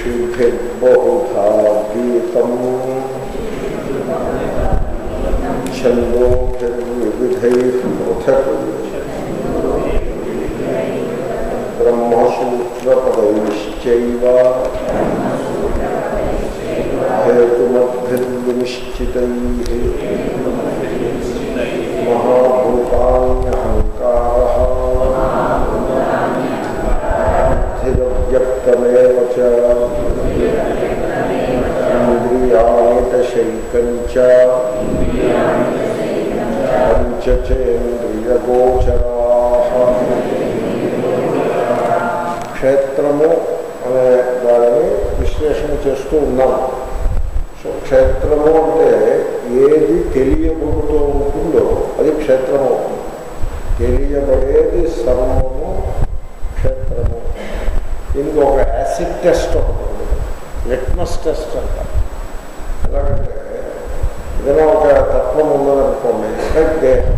ఋషిభిర్బహుధా గీతం ఛందోభిర్వివిధై పృథక్ బ్రహ్మసూత్రపదైశ్చైవ హేతుమద్భిర్వినిశ్చితై మహాభూతాన్యహంకారః చ ఇంద్రియాణితశైకం చ పంచచేంద్రియగోచరా క్షేత్రము అనే దానిని విశ్లేషణ చేస్తూ ఉన్నాం సో క్షేత్రము అంటే ఏది తెలియబడుతూ ఉంటుందో అది క్షేత్రము అవుతుంది తెలియబడేది సర్వము క్షేత్రము దీనికి ఒక యాసిడ్ టెస్ట్ ఒకటి ఉంది లిట్మస్ టెస్ట్ అంటారు ఎలాగంటే ఏదైనా ఒక తత్వం ఉన్నదనుకోండి లైక్ దేహం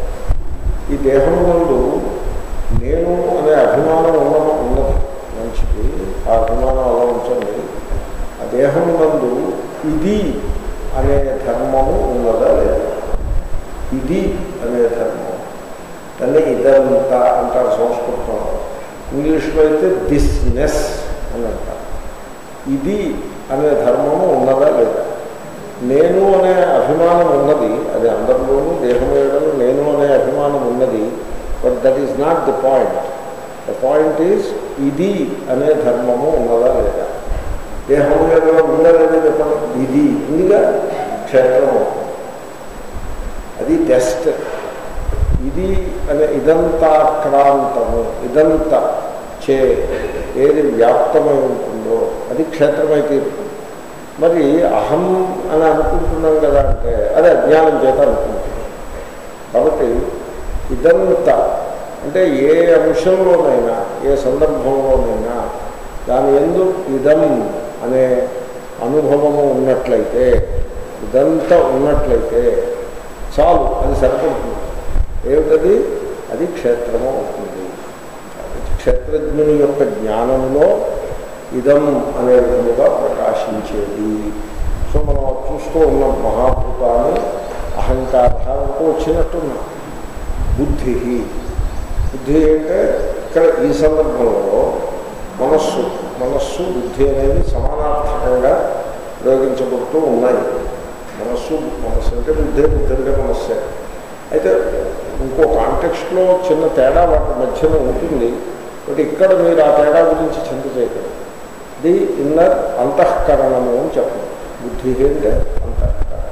ఈ దేహం నందు నేను అనే అభిమానం ఉన్న ఉన్నది మంచిది ఆ అభిమానం అలా ఉంచండి ఆ దేహం నందు ఇది అనే ధర్మము ఉన్నదా లేదా ఇది అనే ధర్మం దాన్ని ఇదంతా అంటారు సంస్కృతంలో ఇంగ్లీష్లో అయితే దిస్నెస్ అని అంటారు ఇది అనే ధర్మము ఉన్నదా లేదా నేను అనే అభిమానం ఉన్నది అది అందరిలోనూ దేహం వేయడం నేను అనే అభిమానం ఉన్నది but that is not the point the point is ఇది అనే ధర్మము ఉన్నదా లేదా దేహం మీద ఉన్నదని చెప్పండి ఇది ఉందిగా క్షేత్రము అది టెస్ట్ ఇది అనే ఇదంతా క్రాంతము ఇదంత చే ఏది వ్యాప్తమై ఉంటుందో అది క్షేత్రమై తీరుతుంది మరి అహం అని అనుకుంటున్నాం కదా అంటే అది అజ్ఞానం చేత అనుకుంటున్నాం కాబట్టి ఇదంతా అంటే ఏ అంశంలోనైనా ఏ సందర్భంలోనైనా దాని ఎందు ఇదం అనే అనుభవము ఉన్నట్లయితే ఇదంతా ఉన్నట్లయితే చాలు అది సరిపడుతుంది ఏమిటది అది క్షేత్రము అవుతుంది క్షేత్రజ్ఞుని యొక్క జ్ఞానంలో ఇదం అనే విధముగా ప్రకాశించేది సో మనం చూస్తూ ఉన్న మహాభూతాన్ని అహంకారంతో వచ్చినట్టున్నాం బుద్ధి బుద్ధి అంటే ఇక్కడ ఈ సందర్భంలో మనస్సు మనస్సు బుద్ధి అనేది సమానార్థకంగా ప్రయోగించబడుతూ ఉన్నాయి మనస్సు మనస్సు అంటే బుద్ధి బుద్ధి అంటే మనస్సే అయితే ఇంకో కాంటెక్స్ట్లో చిన్న తేడా వాటి మధ్యన ఉంటుంది బట్ ఇక్కడ మీరు ఆ తేడా గురించి చింత చేయకండి ది ఇన్నర్ అంతఃకరణము అని చెప్పండి బుద్ధి అంటే అంతఃకరణం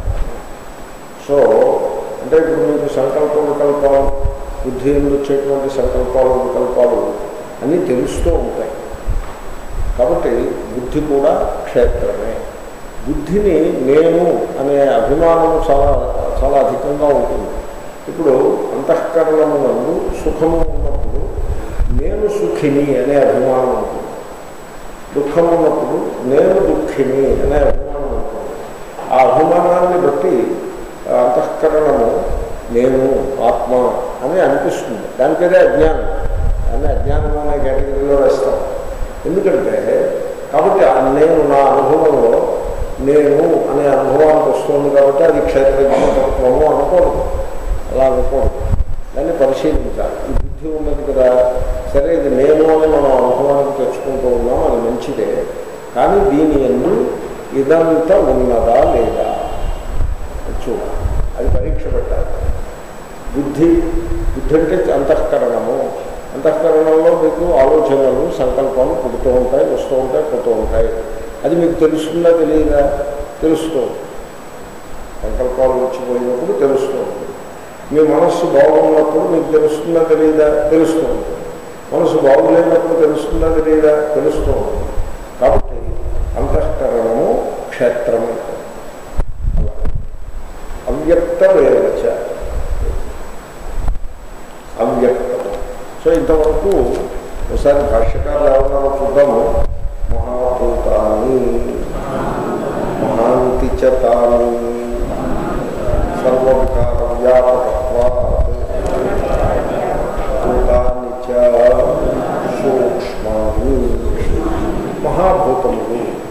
సో అంటే ఇప్పుడు మీకు సంకల్ప వికల్పాలు బుద్ధి ఎందు వచ్చేటువంటి సంకల్పాలు వికల్పాలు అన్నీ తెలుస్తూ ఉంటాయి కాబట్టి బుద్ధి కూడా క్షేత్రమే బుద్ధిని నేను అనే అభిమానం చాలా చాలా అధికంగా ఉంటుంది ఇప్పుడు అంతఃకరణమునందు సుఖము ఉన్నప్పుడు నేను సుఖిని అనే అభిమానం ఉంటుంది దుఃఖం ఉన్నప్పుడు నేను దుఃఖిని అనే అభిమానం ఉంటుంది ఆ అభిమానాన్ని బట్టి అంతఃకరణము నేను ఆత్మ అని అనిపిస్తుంది దానికదే అజ్ఞానం దాన్ని అజ్ఞానం అనే కేటగిరీలో వేస్తాం ఎందుకంటే కాబట్టి నేను నా అనుభవంలో నేను అనే అనుభవానికి వస్తుంది కాబట్టి అది క్షేత్రజ్ఞతత్వము అనకూడదు అలా అనకూడదు దాన్ని పరిశీలించాలి ఈ బుద్ధి ఉన్నది కదా సరే ఇది నేను అని మనం అనుభవానికి తెచ్చుకుంటూ ఉన్నాం అది మంచిదే కానీ దీని ఎందు ఇదంతా ఉన్నదా లేదా చూడాలి అది పరీక్ష పెట్టాలి బుద్ధి బుద్ధి అంటే అంతఃకరణము అంతఃకరణంలో మీకు ఆలోచనలు సంకల్పాలు పుడుతూ ఉంటాయి వస్తూ ఉంటాయి పోతూ ఉంటాయి అది మీకు తెలుస్తుందా తెలియదా తెలుస్తూ సంకల్పాలు వచ్చిపోయినప్పుడు తెలుస్తూ ఉంటుంది మీ మనస్సు బాగున్నప్పుడు మీకు తెలుస్తుందా తెలియదా తెలుస్తూ ఉంటుంది మనసు బాగులేనప్పుడు తెలుస్తుందా తెలియదా తెలుస్తూ ఉంటుంది కాబట్టి అంతఃకరణము క్షేత్రము అవ్యక్తమేవచ అవ్యక్తం సో ఇంతవరకు ఒకసారి భాష్యకారులు ఏమన్నారో చూద్దాము మహాభూతాన్ని మహాంతి చతాని సర్వవికార వ్యాపకత్వాత్ భూతాన్ని చ సూక్ష్మాన్ని మహాభూతములు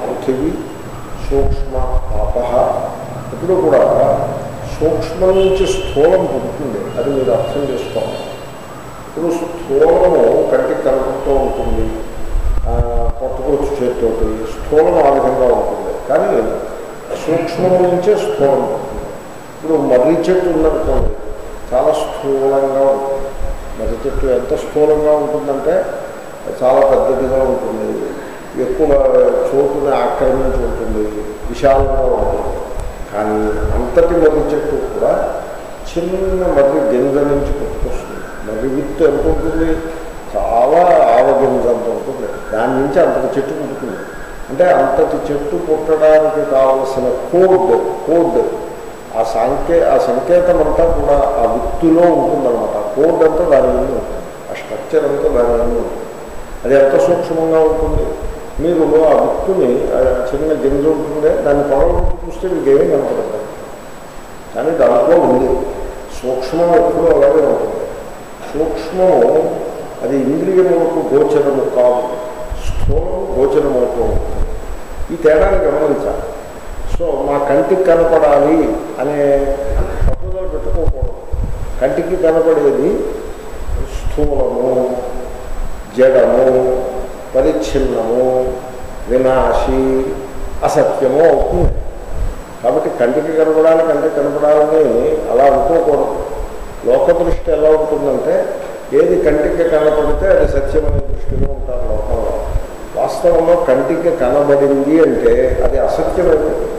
పృథివీ సూక్ష్మ ఆపహ ఇప్పుడు కూడా సూక్ష్మం నుంచి స్థూలం పుడుతుంది అది మీరు అర్థం చేసుకోవాలి ఇప్పుడు స్థూలము కంటికి కనపడుతూ ఉంటుంది కొట్టుకొచ్చు చేతితోటి స్థూలం ఆ విధంగా ఉంటుంది కానీ సూక్ష్మం నుంచే స్థూలం ఉంటుంది ఇప్పుడు మర్రి చెట్టు ఉందనుకోండి చాలా స్థూలంగా ఉంటుంది మర్రి చెట్టు ఎంత స్థూలంగా ఉంటుందంటే చాలా పెద్దదిగా ఉంటుంది ఎక్కువ చోటుని ఆక్రమించి ఉంటుంది విశాలంగా ఉంటుంది కానీ అంతటి మర్రి చెట్టు కూడా చిన్న మర్రి గింజ నుంచి పుట్టుకొస్తుంది మర్రి విత్తు ఎంత ఉంటుంది చాలా ఆవగింజ అంత ఉంటుంది దాని నుంచి అంతటి చెట్టు పుట్టుతుంది అంటే అంతటి చెట్టు పుట్టడానికి కావలసిన కోడ్ కోడ్ ఆ సాంకే ఆ సంకేతం అంతా కూడా ఆ విత్తులో ఉంటుందన్నమాట కోడ్ అంతా దాని మీద ఉంటుంది ఆ స్ట్రక్చర్ అంతా దాని మీద ఉంటుంది అది ఎంత సూక్ష్మంగా ఉంటుంది మీరు ఆ విత్తుని ఆ చిన్న గింజ ఉంటుందే దాన్ని పొడవు చూస్తే మీకు ఏమీ కనపడదు కానీ దాంట్లో ఉంది సూక్ష్మం ఎప్పుడూ అలాగే ఉంటుంది సూక్ష్మము అది ఇంద్రియములకు గోచరము కాదు స్థూలము గోచరమవుతూ ఉంటుంది ఈ తేడాన్ని గమనించాలి సో మా కంటికి కనపడాలి అనే పట్టుదల పెట్టుకోకూడదు కంటికి కనపడేది స్థూలము జడము పరిచ్ఛిన్నము వినాశి అసత్యము అవుతుంది కాబట్టి కంటికి కనపడాలి కంటికి కనపడాలని అలా అనుకోకూడదు లోక దృష్టి ఎలా ఉంటుందంటే ఏది కంటికి కనపడితే అది సత్యమనే దృష్టిలో ఉంటారు లోకంలో వాస్తవంలో కంటికి కనబడింది అంటే అది అసత్యమైనది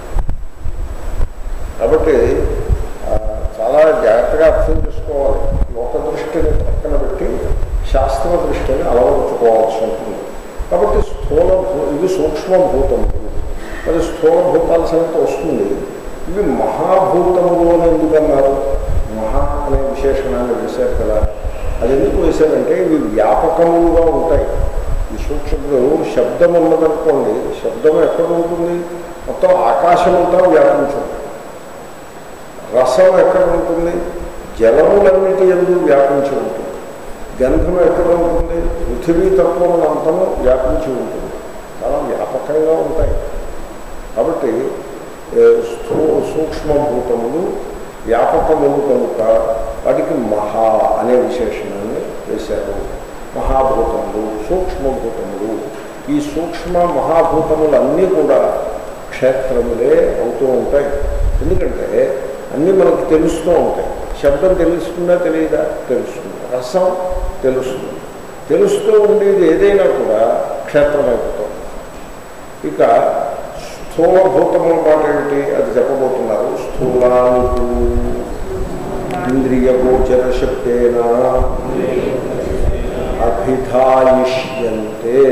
కాబట్టి ఆ, చాలా జాగ్రత్తగా అర్థం చేసుకోవాలి లోక దృష్టిని పక్కన పెట్టి శాస్త్ర దృష్టిని అలవరుచుకోవాల్సి ఉంటుంది కాబట్టి స్థూల భూ ఇవి సూక్ష్మభూతములు మరి స్థూల భూతాల సంగతి వస్తుంది ఇవి మహాభూతములు అని ఎందుకన్నారు మహా అనే విశేషణాన్ని వేశారు కదా అది ఎందుకు వేశారంటే ఇవి వ్యాపకములుగా ఉంటాయి ఈ సూక్ష్మలు శబ్దం ఉన్నదనుకోండి శబ్దం ఎక్కడ ఉంటుంది మొత్తం ఆకాశమంతా వ్యాపించి ఉంటుంది రసం ఎక్కడ ఉంటుంది జలములన్నిటి ఎందు వ్యాపించి ఉంటుంది గంధం ఎక్కడ ఉంటుంది పృథివీ తత్వం అంతము వ్యాపించి ఉంటుంది చాలా వ్యాపకంగా ఉంటాయి కాబట్టి ఏ, స్థూ సూక్ష్మభూతములు వ్యాపకములు కనుక వాటికి మహా అనే విశేషణాన్ని వేశారు మహాభూతములు సూక్ష్మభూతములు ఈ సూక్ష్మ మహాభూతములన్నీ కూడా క్షేత్రములే అవుతూ ఉంటాయి ఎందుకంటే అన్నీ మనకు తెలుస్తూ ఉంటాయి శబ్దం తెలుస్తుందా తెలియదా తెలుస్తుంది రసం తెలుస్తుంది తెలుస్తూ ఉండేది ఏదైనా కూడా క్షేత్రం అయిపోతుంది ఇక స్థూలభూతముల మాట ఏమిటి అది చెప్పబోతున్నారు స్థూలానికి ఇంద్రియ గోచర శబ్దేనా అభిధాయిష్యంతే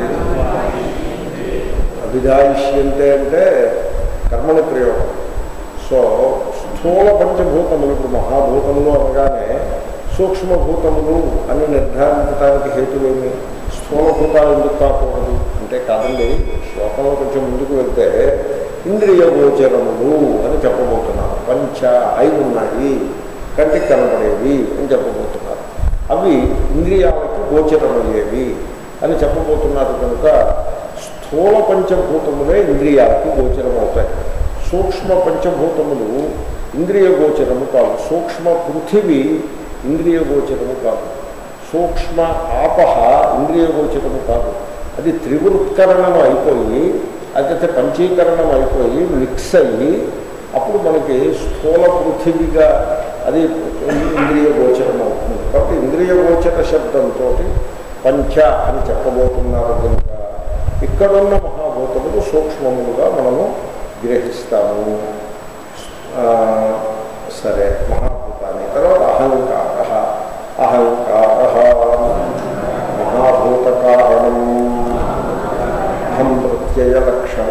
అభిధాయిష్యంతే అంటే కర్మని ప్రయోగం సో స్థూల పంచభూతములు ఇప్పుడు మహాభూతములు అనగానే సూక్ష్మభూతములు అని నిర్ధారించడానికి హేతువేమి స్థూలభూతాలు ఎందుకు కాకూడదు అంటే కాదండి శ్లోకంలో కొంచెం ముందుకు వెళ్తే ఇంద్రియ గోచరములు అని చెప్పబోతున్నారు పంచ ఐదు ఉన్నాయి కంటికి కనబడేవి అని చెప్పబోతున్నారు అవి ఇంద్రియాలకి గోచరమయ్యేవి అని చెప్పబోతున్నారు కనుక స్థూల పంచభూతములే ఇంద్రియాలకి గోచరమవుతాయి సూక్ష్మ పంచభూతములు ఇంద్రియ గోచరము కాదు సూక్ష్మ పృథివీ ఇంద్రియ గోచరము కాదు సూక్ష్మ ఆపహ ఇంద్రియ గోచరము కాదు అది త్రివృత్కరణం అయిపోయి అయితే పంచీకరణం అయిపోయి మిక్స్ అయ్యి అప్పుడు మనకి స్థూల పృథివిగా అది ఇంద్రియ గోచరం అవుతుంది కాబట్టి ఇంద్రియ గోచర శబ్దంతో పంచ అని చెప్పబోతున్నారు కనుక ఇక్కడున్న మహాభూతములు సూక్ష్మములుగా మనము గ్రహిస్తాము ఆ, సరే మహాభూతాన్ని తర్వాత అహంకార అహంకార మహాభూత కారణం అహం ప్రత్యయ లక్షణ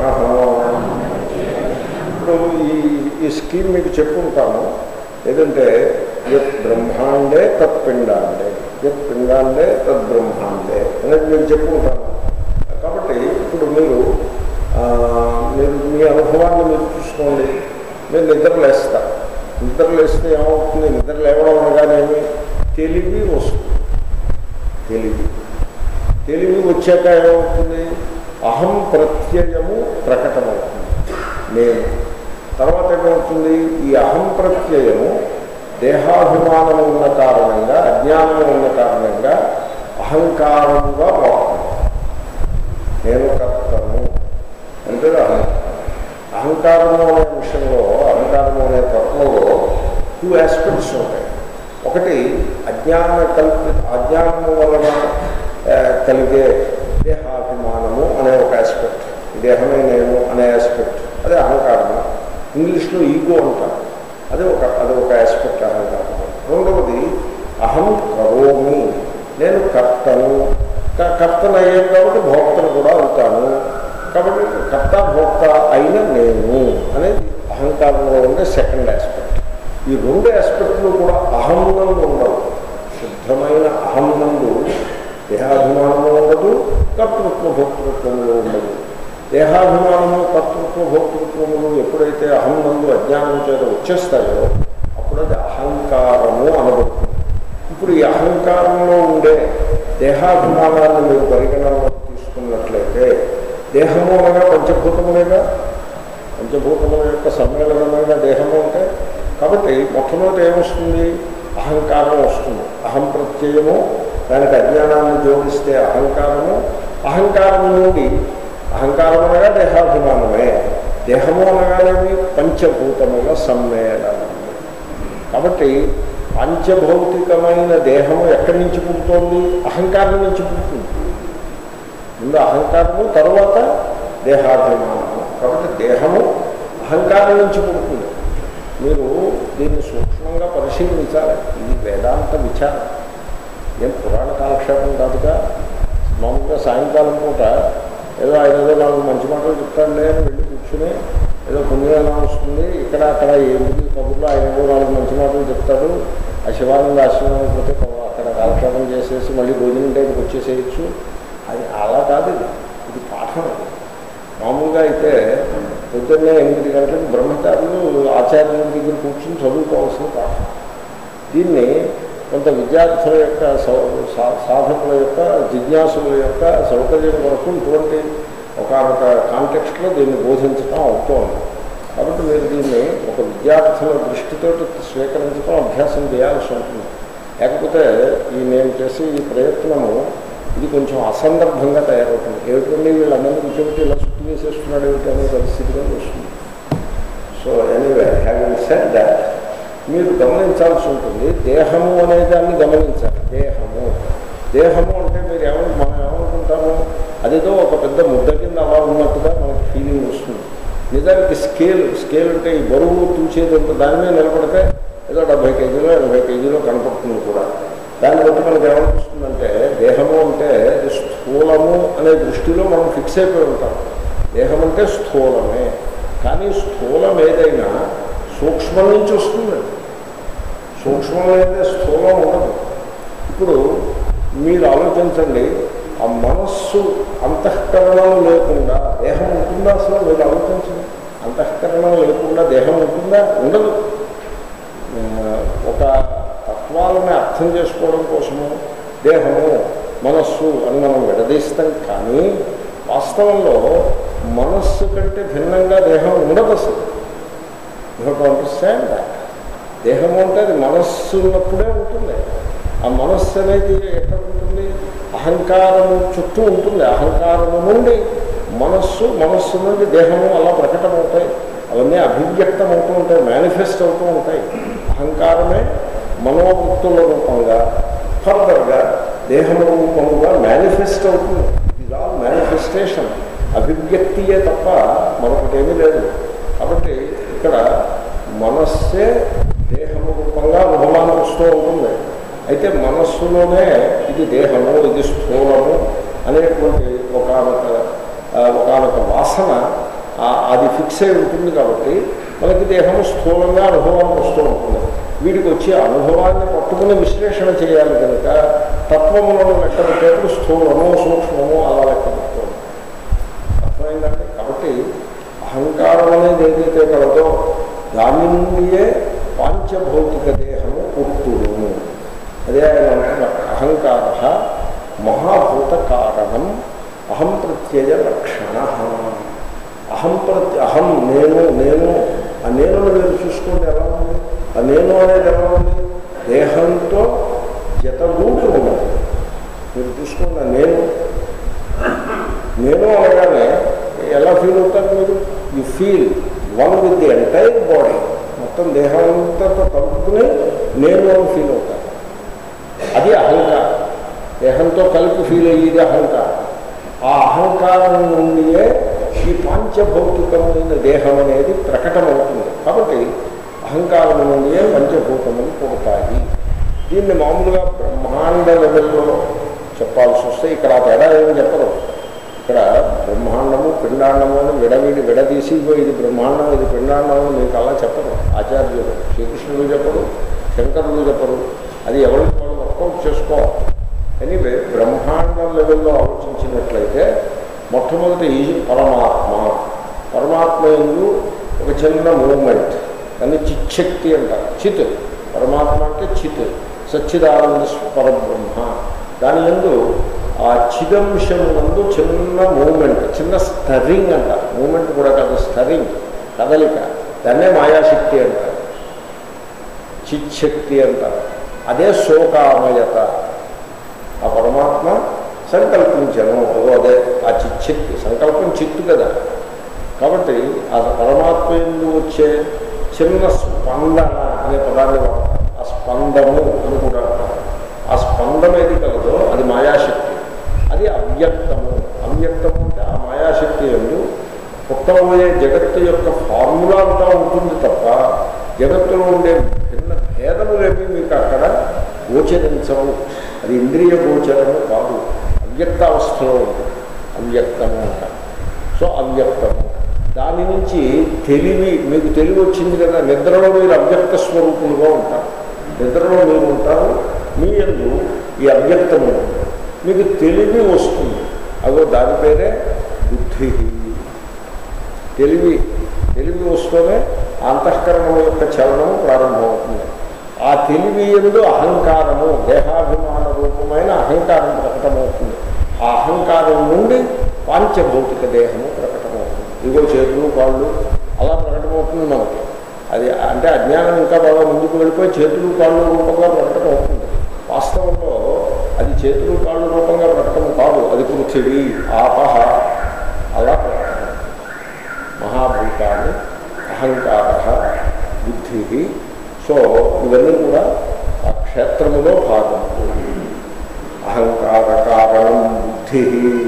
ఇప్పుడు ఈ ఈ స్కీమ్ మీకు చెప్పుకుంటాను ఏదంటే యత్ బ్రహ్మాండే తత్ పిండాండే యత్ పిండాండే తద్ బ్రహ్మాండే అనేది నేను చెప్పుకుంటాను కాబట్టి ఇప్పుడు మీరు ఆ, మీరు మీ అనుభవాన్ని మీరు చూసుకోండి మీరు నిద్ర లేస్తారు నిద్ర లేస్తే ఏమవుతుంది నిద్ర లేవడం అనగానేమి తెలివి వస్తుంది తెలివి తెలివి వచ్చాక ఏమవుతుంది అహం ప్రత్యయము ప్రకటమవుతుంది నేను తర్వాత ఏమవుతుంది ఈ అహం ప్రత్యయము దేహాభిమానం ఉన్న కారణంగా అజ్ఞానం ఉన్న కారణంగా అహంకారముగా పోతుంది నేను కర్తను అంటే అహంకారం అహంకారము అనే విషయంలో అహంకారము అనే తత్వంలో టూ ఆస్పెక్ట్స్ ఉంటాయి ఒకటి అజ్ఞాన కల్పి అజ్ఞానము వలన ఆ, కలిగే దేహాభిమానము అనే ఒక ఆస్పెక్ట్ దేహమే నేను అనే ఆస్పెక్ట్ అదే అహంకారము ఇంగ్లీష్లో ఈగో అంటారు అది ఒక అది ఒక ఆస్పెక్ట్ అహంకారం రెండవది అహం కరోమి నేను కర్తను క- కర్తను అయ్యాను కాబట్టి భోక్తను కూడా అవుతాను కాబట్టి కర్త భోక్త అయిన నేను అనేది అహంకారంలో ఉండే సెకండ్ ఆస్పెక్ట్ ఈ రెండు ఆస్పెక్ట్లు కూడా అహం నందు ఉండవు శుద్ధమైన అహం నందు దేహాభిమానము ఉండదు కర్తృత్వ భోక్తృత్వములు ఉండదు దేహాభిమానము కర్తృత్వ భోక్తృత్వములు ఎప్పుడైతే అహం నందు అజ్ఞానం చేత వచ్చేస్తాయో అప్పుడు అది అహంకారము అనబడుతుంది ఇప్పుడు ఈ అహంకారంలో ఉండే దేహాభిమానాన్ని మీరు పరిగణనలోకి తీసుకున్నట్లయితే దేహము అనగా పంచభూతములేగా పంచభూతముల యొక్క సమ్మేళనమైన దేహము అంటే కాబట్టి మొట్టమొదటి ఏమొస్తుంది అహంకారం వస్తుంది అహం ప్రత్యయము దానికి అజ్ఞానాన్ని జోడిస్తే అహంకారము అహంకారం నుండి అహంకారం అనగా దేహాభిమానమే దేహము అనగానేమి పంచభూతముల సమ్మేళనము కాబట్టి పంచభౌతికమైన దేహము ఎక్కడి నుంచి పుడుతోంది అహంకారం నుంచి పుడుతుంది ముందు అహంకారము తర్వాత దేహాభిమానము కాబట్టి దేహము అహంకారం నుంచి పుడుతుంది మీరు దీన్ని సూక్ష్మంగా పరిశీలించాలి ఇది వేదాంత విచారం ఏం పురాణ కాలక్షేపం కాదుగా మామూలుగా సాయంకాలం పూట ఏదో ఆయన ఏదో నాలుగు మంచి మాటలు చెప్తాడులే అని వెళ్ళి కూర్చుని ఏదో పుణ్యమైనా వస్తుంది ఇక్కడ అక్కడ ఏమిటి కబుర్లో ఆయన ఏదో నాలుగు మంచి మాటలు చెప్తాడు ఆ శివానంద ఆశ్రమానికి పోతే పాపం అక్కడ కాలక్షేపం చేసేసి మళ్ళీ భోజనం టైంకి వచ్చేసేయచ్చు అది అలా కాదు ఇది ఇది పాఠం అది మామూలుగా అయితే పొద్దున్నే ఎనిమిది గంటలకు బ్రహ్మచారులు ఆచార్యుల దగ్గర కూర్చుని చదువుకోవాల్సిన పాఠం దీన్ని కొంత విద్యార్థుల యొక్క సౌ- సా- సాధకుల యొక్క జిజ్ఞాసుల యొక్క సౌకర్యం కొరకు ఇటువంటి ఒకనొక కాంటెక్స్ట్లో దీన్ని బోధించడం అవుతోంది కాబట్టి మీరు దీన్ని ఒక విద్యార్థుల దృష్టితో స్వీకరించడం అభ్యాసం చేయాల్సి ఉంటుంది లేకపోతే ఈ నేను చేసే ఈ ప్రయత్నము ఇది కొంచెం అసందర్భంగా తయారవుతుంది ఏమిటండి వీళ్ళందరినీ కూర్చోబెట్టి ఇలా చుట్టూ వేసేస్తున్నాడు ఏమిటి అనే పరిస్థితిగా వస్తుంది so anyway having said that మీరు గమనించాల్సి ఉంటుంది దేహము అనే దాన్ని గమనించాలి దేహము దేహము అంటే మీరు ఏమని మనం ఏమనుకుంటాము అదేదో ఒక పెద్ద ముద్ద కింద అలా ఉన్నట్టుగా మనకి ఫీలింగ్ వస్తుంది నిజానికి స్కేల్ స్కేల్ అంటే ఈ బరువు తూచేది ఉంటే దాని మీద నిలబడితే ఏదో డెబ్బై కేజీలో ఎనభై కేజీలో కనపడుతుంది కూడా దాన్ని బట్టి మనకి ఏమనిపిస్తుందంటే దేహము అంటే ఇది స్థూలము అనే దృష్టిలో మనం ఫిక్స్ అయిపోయి ఉంటాం దేహం అంటే స్థూలమే కానీ స్థూలం ఏదైనా సూక్ష్మం నుంచి వస్తుంది సూక్ష్మమైనదే స్థూలం ఉండదు ఇప్పుడు మీరు ఆలోచించండి ఆ మనస్సు అంతఃకరణం లేకుండా దేహం ఉంటుందా అసలు మీరు ఆలోచించండి అంతఃకరణం లేకుండా దేహం ఉంటుందా ఉండదు ఆ, ఒక తత్వాలని అర్థం చేసుకోవడం కోసము దేహము మనస్సు అని మనం విడదీస్తాం కానీ వాస్తవంలో మనస్సు కంటే భిన్నంగా దేహం ఉండదు అసలు యూ టు అండర్స్టాండ్ దాట్ దేహము అంటే అది మనస్సు ఉన్నప్పుడే ఉంటుంది ఆ మనస్సు అనేది ఎక్కడ ఉంటుంది అహంకారము చుట్టూ ఉంటుంది అహంకారము నుండి మనస్సు మనస్సు నుండి దేహము అలా ప్రకటమవుతాయి అవన్నీ అభివ్యక్తం అవుతూ ఉంటాయి మేనిఫెస్ట్ అవుతూ ఉంటాయి అహంకారమే మనోవృత్తుల రూపంగా ఫర్దర్గా దేహము రూపంగా మేనిఫెస్ట్ అవుతుంది ఇది ఆల్ మేనిఫెస్టేషన్ అభివ్యక్తియే తప్ప మరొకటేమీ లేదు కాబట్టి ఇక్కడ మనస్సే దేహము రూపంగా అనుభవానికి వస్తూ ఉంటుంది అయితే మనస్సులోనే ఇది దేహము ఇది స్థూలము అనేటువంటి ఒకనొక ఒకనొక వాసన ఆ- అది ఫిక్స్ అయి ఉంటుంది కాబట్టి మనకి దేహము స్థూలంగా అనుభవానికి వస్తూ ఉంటుంది వీడికి వచ్చే అనుభవాన్ని పట్టుకుని విశ్లేషణ చేయాలి కనుక తత్వములను లెక్క పెట్టేప్పుడు స్థూలము సూక్ష్మము అలా లెక్క పెట్టుకోవాలి అర్థమైందండి కాబట్టి అహంకారం అనేది ఏదైతే కలదో దాని నుండియే పాంచభౌతిక దేహము పుట్టును అదే ఆయన అంటున్నారు అహంకార మహాభూత కారణం అహం ప్రత్యయ లక్షణ అహం ప్రత్య అహం నేను నేను ఆ నేను మీరు చూసుకోండి ఎలా ఉంది ఆ నేను అనేది ఎలా ఉంది దేహంతో జతగూడి ఉన్నది మీరు చూసుకోండి ఆ నేను నేను అనగానే ఎలా ఫీల్ అవుతారు మీరు you feel one with the entire body మొత్తం దేహంతో కలుపుకుని నేను అని ఫీల్ అవుతాను అది అహంకారం దేహంతో కలిపి ఫీల్ అయ్యేది అహంకారం ఆ అహంకారం నుండియే ఈ పాంచభౌతికమైన దేహం అనేది ప్రకటమవుతుంది కాబట్టి అహంకారం నుండియే పంచభూతములు పుడతాయి దీన్ని మామూలుగా బ్రహ్మాండ లెవెల్లో చెప్పాల్సి వస్తే ఇక్కడ ఆ తేడా ఏమి చెప్పరు ఇక్కడ బ్రహ్మాండము పిండాండము అని విడవిడి విడదీసి ఇగో ఇది బ్రహ్మాండం ఇది పిండాండం అని మీకు అలా చెప్పరు ఆచార్యులు శ్రీకృష్ణుడు చెప్పరు శంకరులు చెప్పరు అది ఎవరికి వాళ్ళు వర్కౌట్ చేసుకోవాలి ఎనీవే బ్రహ్మాండం లెవెల్లో ఆలోచించినట్లయితే మొట్టమొదటి ఈ పరమాత్మ పరమాత్మ ఎందు ఒక చిన్న మూమెంట్ దాన్ని చిచ్చక్తి అంటారు చిత్ పరమాత్మ అంటే చిత్ సచ్చిదానంద పరబ్రహ్మ దాని ఎందు ఆ చిదంశం నందు చిన్న మూమెంట్ చిన్న స్టరింగ్ అంటారు మూమెంట్ కూడా కాదు స్టరింగ్ కదలిక దాన్నే మాయాశక్తి అంటారు చిచ్చక్తి అంటారు అదే శోకామయత ఆ పరమాత్మ సంకల్పించను అదో అదే ఆ చిచ్చక్తి సంకల్పం చిత్తు కదా కాబట్టి ఆ పరమాత్మ ఎందు వచ్చే చిన్న స్పందన అనే పదాన్ని వాడతారు ఆ స్పందము అని కూడా అంటారు ఆ స్పందం ఏది కలదో అది మాయాశక్తి అది అవ్యక్తము అవ్యక్తము అంటే ఆ మాయాశక్తి ఎందు పుట్టబోయే జగత్తు యొక్క ఫార్ములా అంతా ఉంటుంది తప్ప జగత్తులో ఉండే భిన్న భేదములేవి మీకు అక్కడ గోచరించవు అది ఇంద్రియ గోచరము కాదు అవ్యక్త అవస్థలో ఉంటుంది అవ్యక్తము అంటారు సో అవ్యక్తము దాని నుంచి తెలివి మీకు తెలివి వచ్చింది కదా నిద్రలో మీరు అవ్యక్త స్వరూపులుగా ఉంటారు నిద్రలో మీరు ఉంటారు మీ ఎందు ఈ అవ్యక్తము ఉంటుంది మీకు తెలివి వస్తుంది అదో దాని పేరే బుద్ధి తెలివి తెలివి వస్తూనే అంతఃకరణం యొక్క చలనం ప్రారంభమవుతుంది ఆ తెలివి ఎందు అహంకారము దేహాభిమాన రూపమైన అహంకారం ప్రకటమవుతుంది ఆ అహంకారం నుండి పాంచభౌతిక దేహము ప్రకటమవుతుంది ఇదిగో చేతులు కాళ్ళు అలా ప్రకటమవుతుంది మనకి అది అంటే అజ్ఞానం ఇంకా బాగా ముందుకు వెళ్ళిపోయి చేతులు కాళ్ళు రూపంగా ప్రకటమవుతుంది వాస్తవంలో అది చేతులు కాళ్ళు రూపంగా ప్రకటన కాదు అది పృథివీ ఆపహ అలా ప్రకటన మహాభూతాన్ని అహంకార బుద్ధి సో ఇవన్నీ కూడా ఆ క్షేత్రములో భాగం అహంకార కారణం బుద్ధి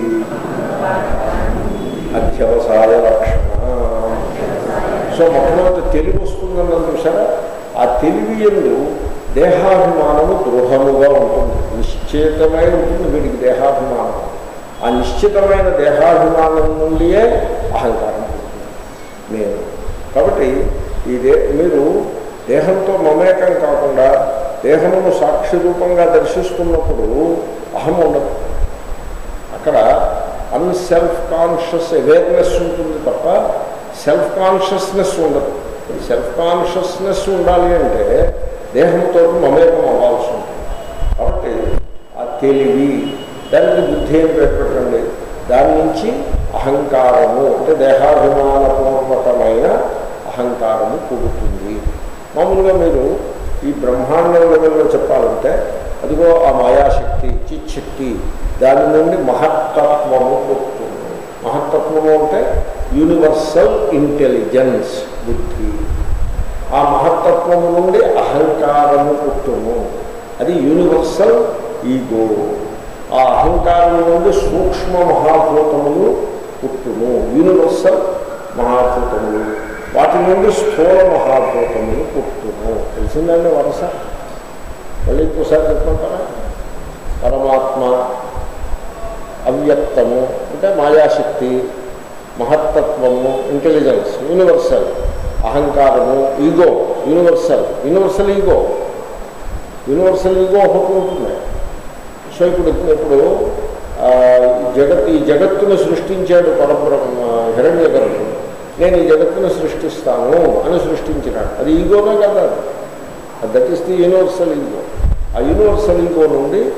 అధ్యవసాయ లక్షణ సో మొట్టమొదటి తెలివి వస్తుందన్నది చూసారా ఆ తెలివి ఎందు దేహాభిమానము దృఢముగా ఉంటుంది నిశ్చితమై ఉంటుంది వీడికి దేహాభిమానం ఆ నిశ్చితమైన దేహాభిమానం నుండియే అహంకారం పుడుతుంది నేను కాబట్టి ఈ దే మీరు దేహంతో మమేకం కాకుండా దేహమును సాక్షి రూపంగా దర్శిస్తున్నప్పుడు అహం ఉండదు అక్కడ అన్సెల్ఫ్ కాన్షియస్ అవేర్నెస్ ఉంటుంది తప్ప సెల్ఫ్ కాన్షియస్నెస్ ఉండదు సెల్ఫ్ కాన్షియస్నెస్ ఉండాలి అంటే దేహంతో మమేకం అవ్వాల్సి ఉంటుంది కాబట్టి ఆ తెలివి దానికి బుద్ధి ఏం పెట్టండి దాని నుంచి అహంకారము అంటే దేహాభిమానపూర్వకమైన అహంకారము పుడుతుంది మామూలుగా మీరు ఈ బ్రహ్మాండ లెవెల్లో చెప్పాలంటే అదిగో ఆ మాయాశక్తి చిచ్చక్తి దాని నుండి మహత్తత్వము పుట్టుతుంది మహత్తత్వము అంటే యూనివర్సల్ ఇంటెలిజెన్స్ బుద్ధి ఆ మహత్తత్వము నుండి అహంకారము పుట్టును అది యూనివర్సల్ ఈగో ఆ అహంకారం నుండి సూక్ష్మ మహాభూతములు పుట్టును యూనివర్సల్ మహాభూతములు వాటి నుండి స్థూల మహాభూతములు పుట్టును తెలిసిందండి వరస మళ్ళీ ఇంకోసారి చెప్పుకుంటారా పరమాత్మ అవ్యక్తము అంటే మాయాశక్తి మహత్తత్వము ఇంటెలిజెన్స్ యూనివర్సల్ అహంకారము ego universal universal ego universal ego ఒకటి ఉంటుంది సో ఇప్పుడు ఇప్పుడు ఆ, ఈ జగత్ ఈ జగత్తును సృష్టించాడు పరబ్రహ్మ హిరణ్య గర్భుడు నేను ఈ జగత్తును సృష్టిస్తాను అని సృష్టించినాడు అది ఈగోనే కదా అది that is the universal ego ఆ యూనివర్సల్ ఈగో నుండి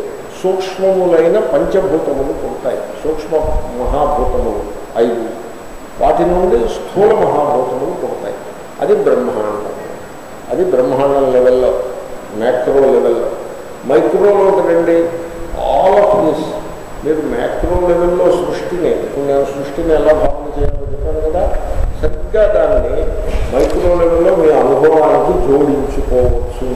సూక్ష్మములైన పంచభూతములు పుడతాయి సూక్ష్మ మహాభూతములు ఐదు వాటి నుండి స్థూల మహాభూతములు పుడతాయి అది బ్రహ్మాండం అది బ్రహ్మాండం లెవెల్లో మ్యాక్రో లెవెల్లో మైక్రోలోకి రండి ఆల్ ఆఫ్ దిస్ మీరు మ్యాక్రో లెవెల్లో సృష్టిని ఇప్పుడు నేను సృష్టిని ఎలా భావన చేయాలో చెప్పాను కదా సరిగ్గా దాన్ని మైక్రో లెవెల్లో మీ అనుభవానికి జోడించుకోవచ్చు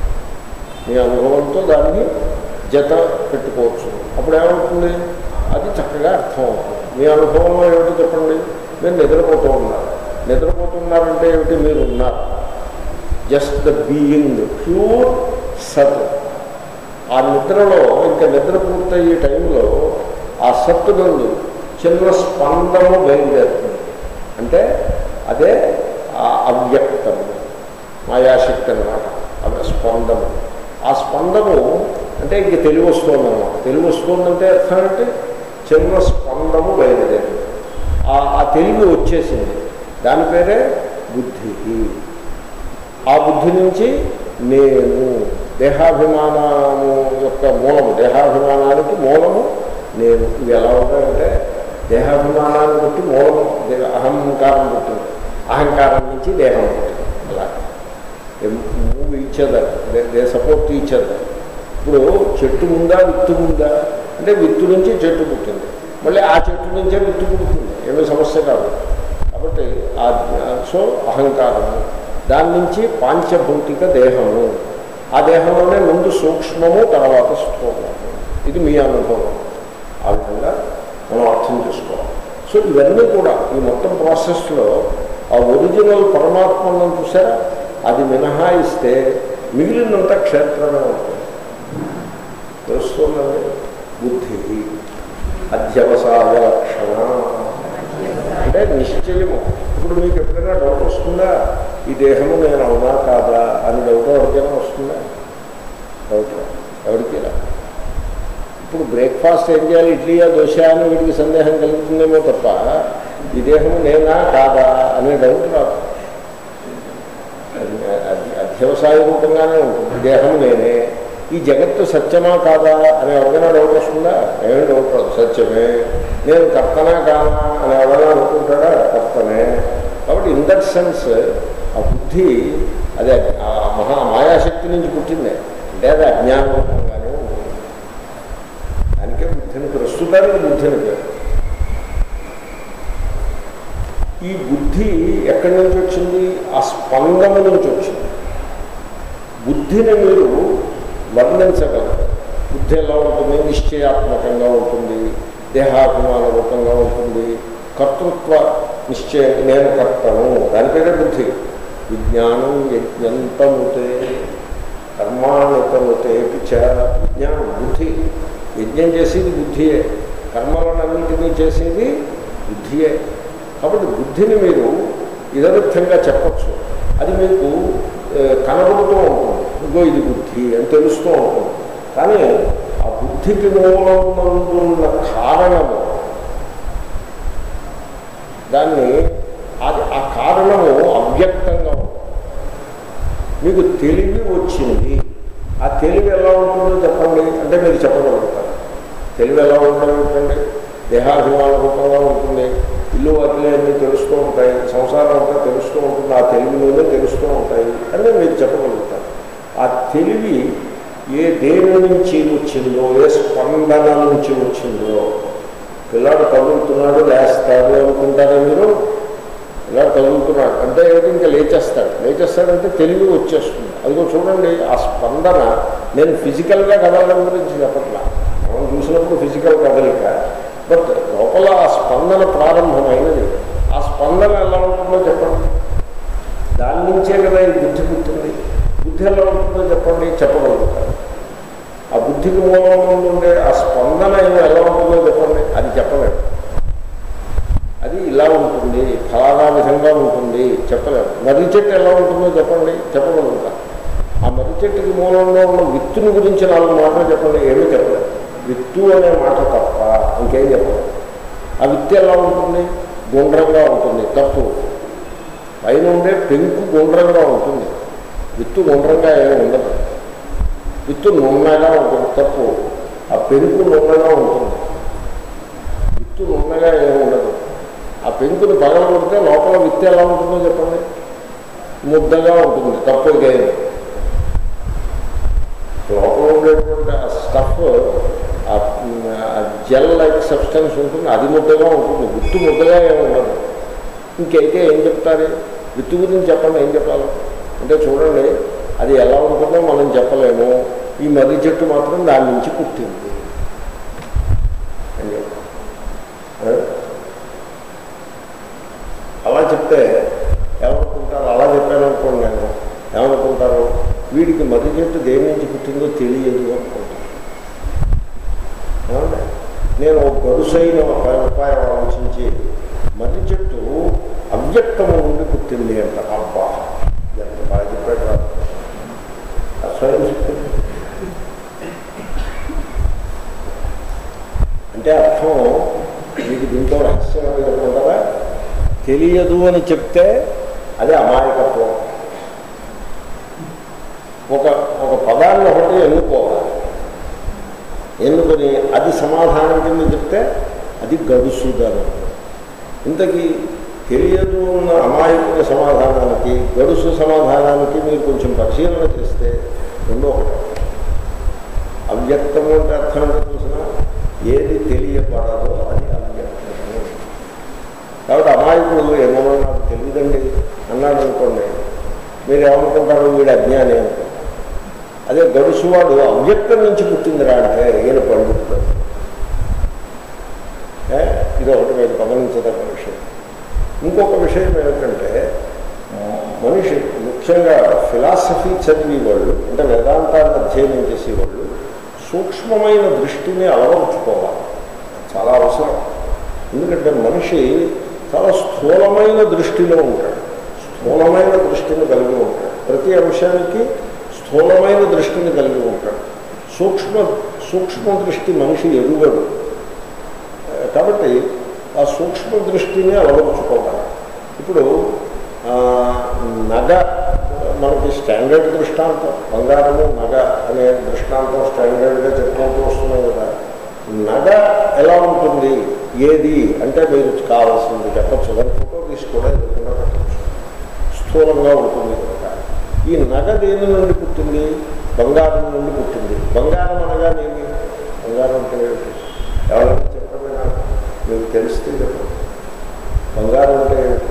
మీ అనుభవంతో దాన్ని జత పెట్టుకోవచ్చు అప్పుడు ఏమవుతుంది అది చక్కగా అర్థం అవుతుంది మీ అనుభవంలో ఏమిటి చెప్పండి మీరు నిద్రపోతూ ఉన్నారు నిద్రపోతున్నారంటే ఏమిటి మీరు ఉన్నారు జస్ట్ ద బీయింగ్ ప్యూర్ సత్ ఆ నిద్రలో ఇంకా నిద్ర పూర్తయ్యే టైంలో ఆ సత్తు నందు చిన్న స్పందము బయలుదేరుతుంది అంటే అదే ఆ అవ్యక్తము మాయాశక్తి అన్నమాట అవి స్పందము ఆ స్పందము అంటే ఇంక తెలివి వస్తుంది అనమాట తెలివి వస్తుందంటే అర్థం అంటే చిన్న స్పందము బయలుదేరింది ఆ ఆ తెలివి వచ్చేసింది దాని పేరే బుద్ధి ఆ బుద్ధి నుంచి నేను దేహాభిమానము యొక్క మూలము దేహాభిమానానికి మూలము నేను ఇవి ఎలా ఉంటాయంటే దేహాభిమానాన్ని బట్టి మూలము దే- అహంకారం పుట్టింది అహంకారం నుంచి దేహం పుట్టింది అలా move each other they support each other ఇప్పుడు చెట్టు ఉందా విత్తు ఉందా అంటే విత్తు నుంచి చెట్టు పుట్టింది మళ్ళీ ఆ చెట్టు నుంచే విత్తు పుడుతుంది ఏమీ సమస్య కాదు కాబట్టి ఆ సో అహంకారము దాని నుంచి పాంచభౌతిక దేహము ఆ దేహంలోనే ముందు సూక్ష్మము తర్వాత స్థూలము ఇది మీ అనుభవం ఆ విధంగా మనం అర్థం చేసుకోవాలి సో ఇవన్నీ కూడా ఈ మొత్తం ప్రాసెస్లో ఆ ఒరిజినల్ పరమాత్మను చూసారా అది మినహాయిస్తే మిగిలినంత క్షేత్రమే ఉంటుంది తెలుస్తుందండి బుద్ధి అధ్యవసాయ లక్షణ అంటే నిశ్చయము ఇప్పుడు మీకు ఎప్పుడైనా డౌట్ వస్తుందా ఈ దేహము నేను అవునా కాదా అని డౌట్ ఎవరికైనా వస్తుందా డౌట్ రాదు. ఎవరికి రా ఇప్పుడు బ్రేక్ఫాస్ట్ ఏం చేయాలి ఇడ్లీయా దోశ అని వీటికి సందేహం కలుగుతుందేమో తప్ప ఈ దేహము నేనా కాదా అనే డౌట్ రాదు అది అది అధ్యవసాయ రూపంగానే ఉంటుంది ఈ దేహము నేనే ఈ జగత్తు సత్యమా కాదా అని ఎవరైనా డౌట్ వస్తుందా ఏమీ డౌట్ రాదు సత్యమే నేను కర్తనా కానా అని ఎవరైనా అనుకుంటాడా కర్తనే కాబట్టి ఇన్ దట్ సెన్స్ ఆ బుద్ధి అదే ఆ మహా మాయాశక్తి నుంచి పుట్టిందే అంటే అది అజ్ఞాన రూపంగానే ఉంటుంది దానికే బుద్ధిని ప్రస్తుతానికి బుద్ధిని పేరు ఈ బుద్ధి ఎక్కడి నుంచి వచ్చింది ఆ స్పందన నుంచి వచ్చింది బుద్ధిని మీరు వర్ణించగలరు బుద్ధి ఎలా ఉంటుంది నిశ్చయాత్మకంగా ఉంటుంది దేహాభిమాన రూపంగా ఉంటుంది కర్తృత్వ నిశ్చయ నేను కర్తను దాని పేరే బుద్ధి విజ్ఞానం యజ్ఞంతముతే కర్మాణితముతే పిచ విజ్ఞానం బుద్ధి యజ్ఞం చేసేది బుద్ధియే కర్మలన్నింటినీ చేసేది బుద్ధియే కాబట్టి బుద్ధిని మీరు ఇదర్థంగా చెప్పచ్చు అది మీకు ఏ, కనబడుతూ ఉంటుంది ఇదిగో ఇది బుద్ధి అని తెలుస్తూ ఉంటుంది కానీ ఆ బుద్ధికి మూలమునందున్న కారణము దాన్ని అది ఆ కారణము అవ్యక్తంగా ఉంటుంది మీకు తెలివి వచ్చింది ఆ తెలివి ఎలా ఉంటుందో చెప్పండి అంటే మీరు చెప్పగలుగుతారు తెలివి ఎలా ఉంటుందో చెప్పండి దేహాభిమాన రూపంగా ఉంటుంది ఇల్లు వాటిలో అన్నీ తెలుస్తూ ఉంటాయి సంసారం అంతా తెలుస్తూ ఉంటుంది ఆ తెలివిలోనే తెలుస్తూ ఉంటాయి అని మీరు చెప్పగలుగుతారు ఆ తెలివి ఏ దేని నుంచి వచ్చిందో ఏ స్పందన నుంచి వచ్చిందో పిల్లాడు కదులుతున్నాడు లేస్తాడు అనుకుంటారా మీరు ఇలా తగులుతున్నాడు అంటే ఏమిటి ఇంకా లేచేస్తాడు లేచేస్తాడంటే తెలివి వచ్చేస్తుంది అదిగో చూడండి ఆ స్పందన నేను ఫిజికల్గా కదలడం గురించి చెప్పట్లా మనం చూసినప్పుడు ఫిజికల్ కదలిక బట్ లోపల ఆ స్పందన ప్రారంభమైనది ఆ స్పందన ఎలా ఉంటుందో చెప్పండి దాని నుంచే కదా ఈ బుద్ధి పుట్టింది బుద్ధి ఎలా ఉంటుందో చెప్పండి చెప్పగలుగుతారు ఆ బుద్ధికి మూలంలో ఉండే ఆ స్పందన ఏమి ఎలా ఉంటుందో చెప్పండి అది చెప్పలేదు అది ఇలా ఉంటుంది ఫలానా విధంగా ఉంటుంది చెప్పలేము మర్రి చెట్టు ఎలా ఉంటుందో చెప్పండి చెప్పగలుగుతా ఆ మర్రి చెట్టుకి మూలంలో ఉన్న విత్తుని గురించి నాలుగు మాటలు చెప్పండి ఏమీ చెప్పలేదు విత్తు అనే మాట తప్ప ఇంకేం చెప్పలేదు ఆ విత్తు ఎలా ఉంటుంది గుండ్రంగా ఉంటుంది తప్పు పైన ఉండే పెంకు గుండ్రంగా ఉంటుంది విత్తు గుండ్రంగా ఏమి ఉండదు విత్తు నున్నగా ఉంటుంది తప్పు ఆ పెరుగు నున్నగా ఉంటుంది విత్తు నున్నగా ఏమి ఉండదు ఆ పెంకుని పగల కొడితే లోపల విత్తు ఎలా ఉంటుందో చెప్పండి ముద్దగా ఉంటుంది తప్పుగా లోపల ఉండేటువంటి ఆ స్టఫ్ ఆ జెల్ లైక్ సబ్స్టెన్స్ ఉంటుంది అది ముద్దగా ఉంటుంది విత్తు ముద్దగా ఏమి ఉండదు ఇంకైతే ఏం చెప్తారు విత్తు గురించి చెప్పండి ఏం చెప్పాలి అంటే చూడండి అది ఎలా ఉంటుందో మనం చెప్పలేము ఈ మర్రి చెట్టు మాత్రం దాని నుంచి పుట్టింది అని చెప్పాలి. ఆ? అలా చెప్తే ఏమనుకుంటారు అలా చెప్పాను అనుకోండి నేను ఏమనుకుంటారు వీడికి మర్రి చెట్టు దేని నుంచి పుట్టిందో తెలియదు అనుకుంటారు ఏమండి నేను ఒక గడుసైన ఒక ఉపాయం ఆలోచించి మర్రి చెట్టు అవ్యక్తము నుండి పుట్టింది అంట అబ్బా ఎంత బాగా చెప్పాడు రా. ఆ స్వయం శక్తి అంటే అర్థం మీకు దీంట్లో రహస్యం చెప్పుకుంటారా తెలియదు అని చెప్తే అది అమాయకత్వం ఒక ఒక పదాన్ని ఒకటి ఎన్నుకోవాలి ఎన్నుకొని అది సమాధానం కింద చెప్తే అది గడుసుదనం ఇంతకీ తెలియదు ఉన్న అమాయకుల సమాధానానికి గడుసు సమాధానానికి మీరు కొంచెం పరిశీలన చేస్తే రెండో ఒకటి అవ్యక్తము అంటే అర్థం ఏంటో చూసినా ఏది తెలియబడదో అది అవ్యక్తము కాబట్టి అమాయకుడు ఏమో నాకు తెలియదండి అన్నాడు అనుకోండి మీరు ఏమనుకుంటారు వీడు అజ్ఞాని అనుకుంటారు అదే గడుసువాడు అవ్యక్తం నుంచి పుట్టిందిరా అంటే ఈయన పండితుడు ఏ? ఇది ఒకటి మీరు గమనించదగ్గ విషయం ఇంకొక విషయం ఏమిటంటే మనిషి ముఖ్యంగా ఫిలాసఫీ చదివే వాళ్ళు అంటే వేదాంతాన్ని అధ్యయనం చేసేవాళ్ళు సూక్ష్మమైన దృష్టిని అలవరుచుకోవాలి చాలా అవసరం ఎందుకంటే మనిషి చాలా స్థూలమైన దృష్టిలో ఉంటాడు స్థూలమైన దృష్టిని కలిగి ఉంటాడు ప్రతి అంశానికి స్థూలమైన దృష్టిని కలిగి ఉంటాడు సూక్ష్మ సూక్ష్మ దృష్టి మనిషి ఎరుగడు కాబట్టి ఆ సూక్ష్మ దృష్టిని అలవర్చుకోవాలి ఇప్పుడు ఆ, నగ మనకి స్టాండర్డ్ దృష్టాంతం బంగారము నగ అనే దృష్టాంతం స్టాండర్డ్గా చెప్పుకుంటూ వస్తున్నాయి కదా నగ ఎలా ఉంటుంది ఏది అంటే మీరు కావాల్సింది చెప్పచ్చు దాని ఫోటో తీసి కూడా ఎదుర్కొన్నా పెట్టచ్చు స్థూలంగా ఉంటుంది కనుక ఈ నగ దేని నుండి పుట్టింది బంగారం నుండి పుట్టింది బంగారం అనగానేమి బంగారం అంటే ఏమిటి ఎవరైనా చెప్పండి నాకు మీకు తెలిస్తే చెప్పండి బంగారం అంటే ఏమిటి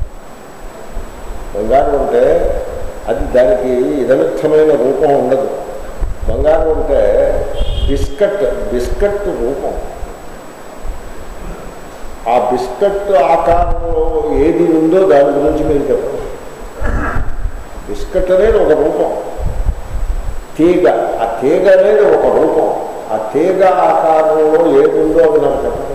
బంగారం అంటే అది దానికి ఇదమిత్తమైన రూపం ఉండదు బంగారం అంటే బిస్కట్ బిస్కట్ రూపం ఆ బిస్కట్ ఆకారంలో ఏది ఉందో దాని గురించి మీరు చెప్పండి బిస్కట్ అనేది ఒక రూపం తీగ ఆ తీగ అనేది ఒక రూపం ఆ తీగ ఆకారంలో ఏది ఉందో అది నాకు చెప్పండి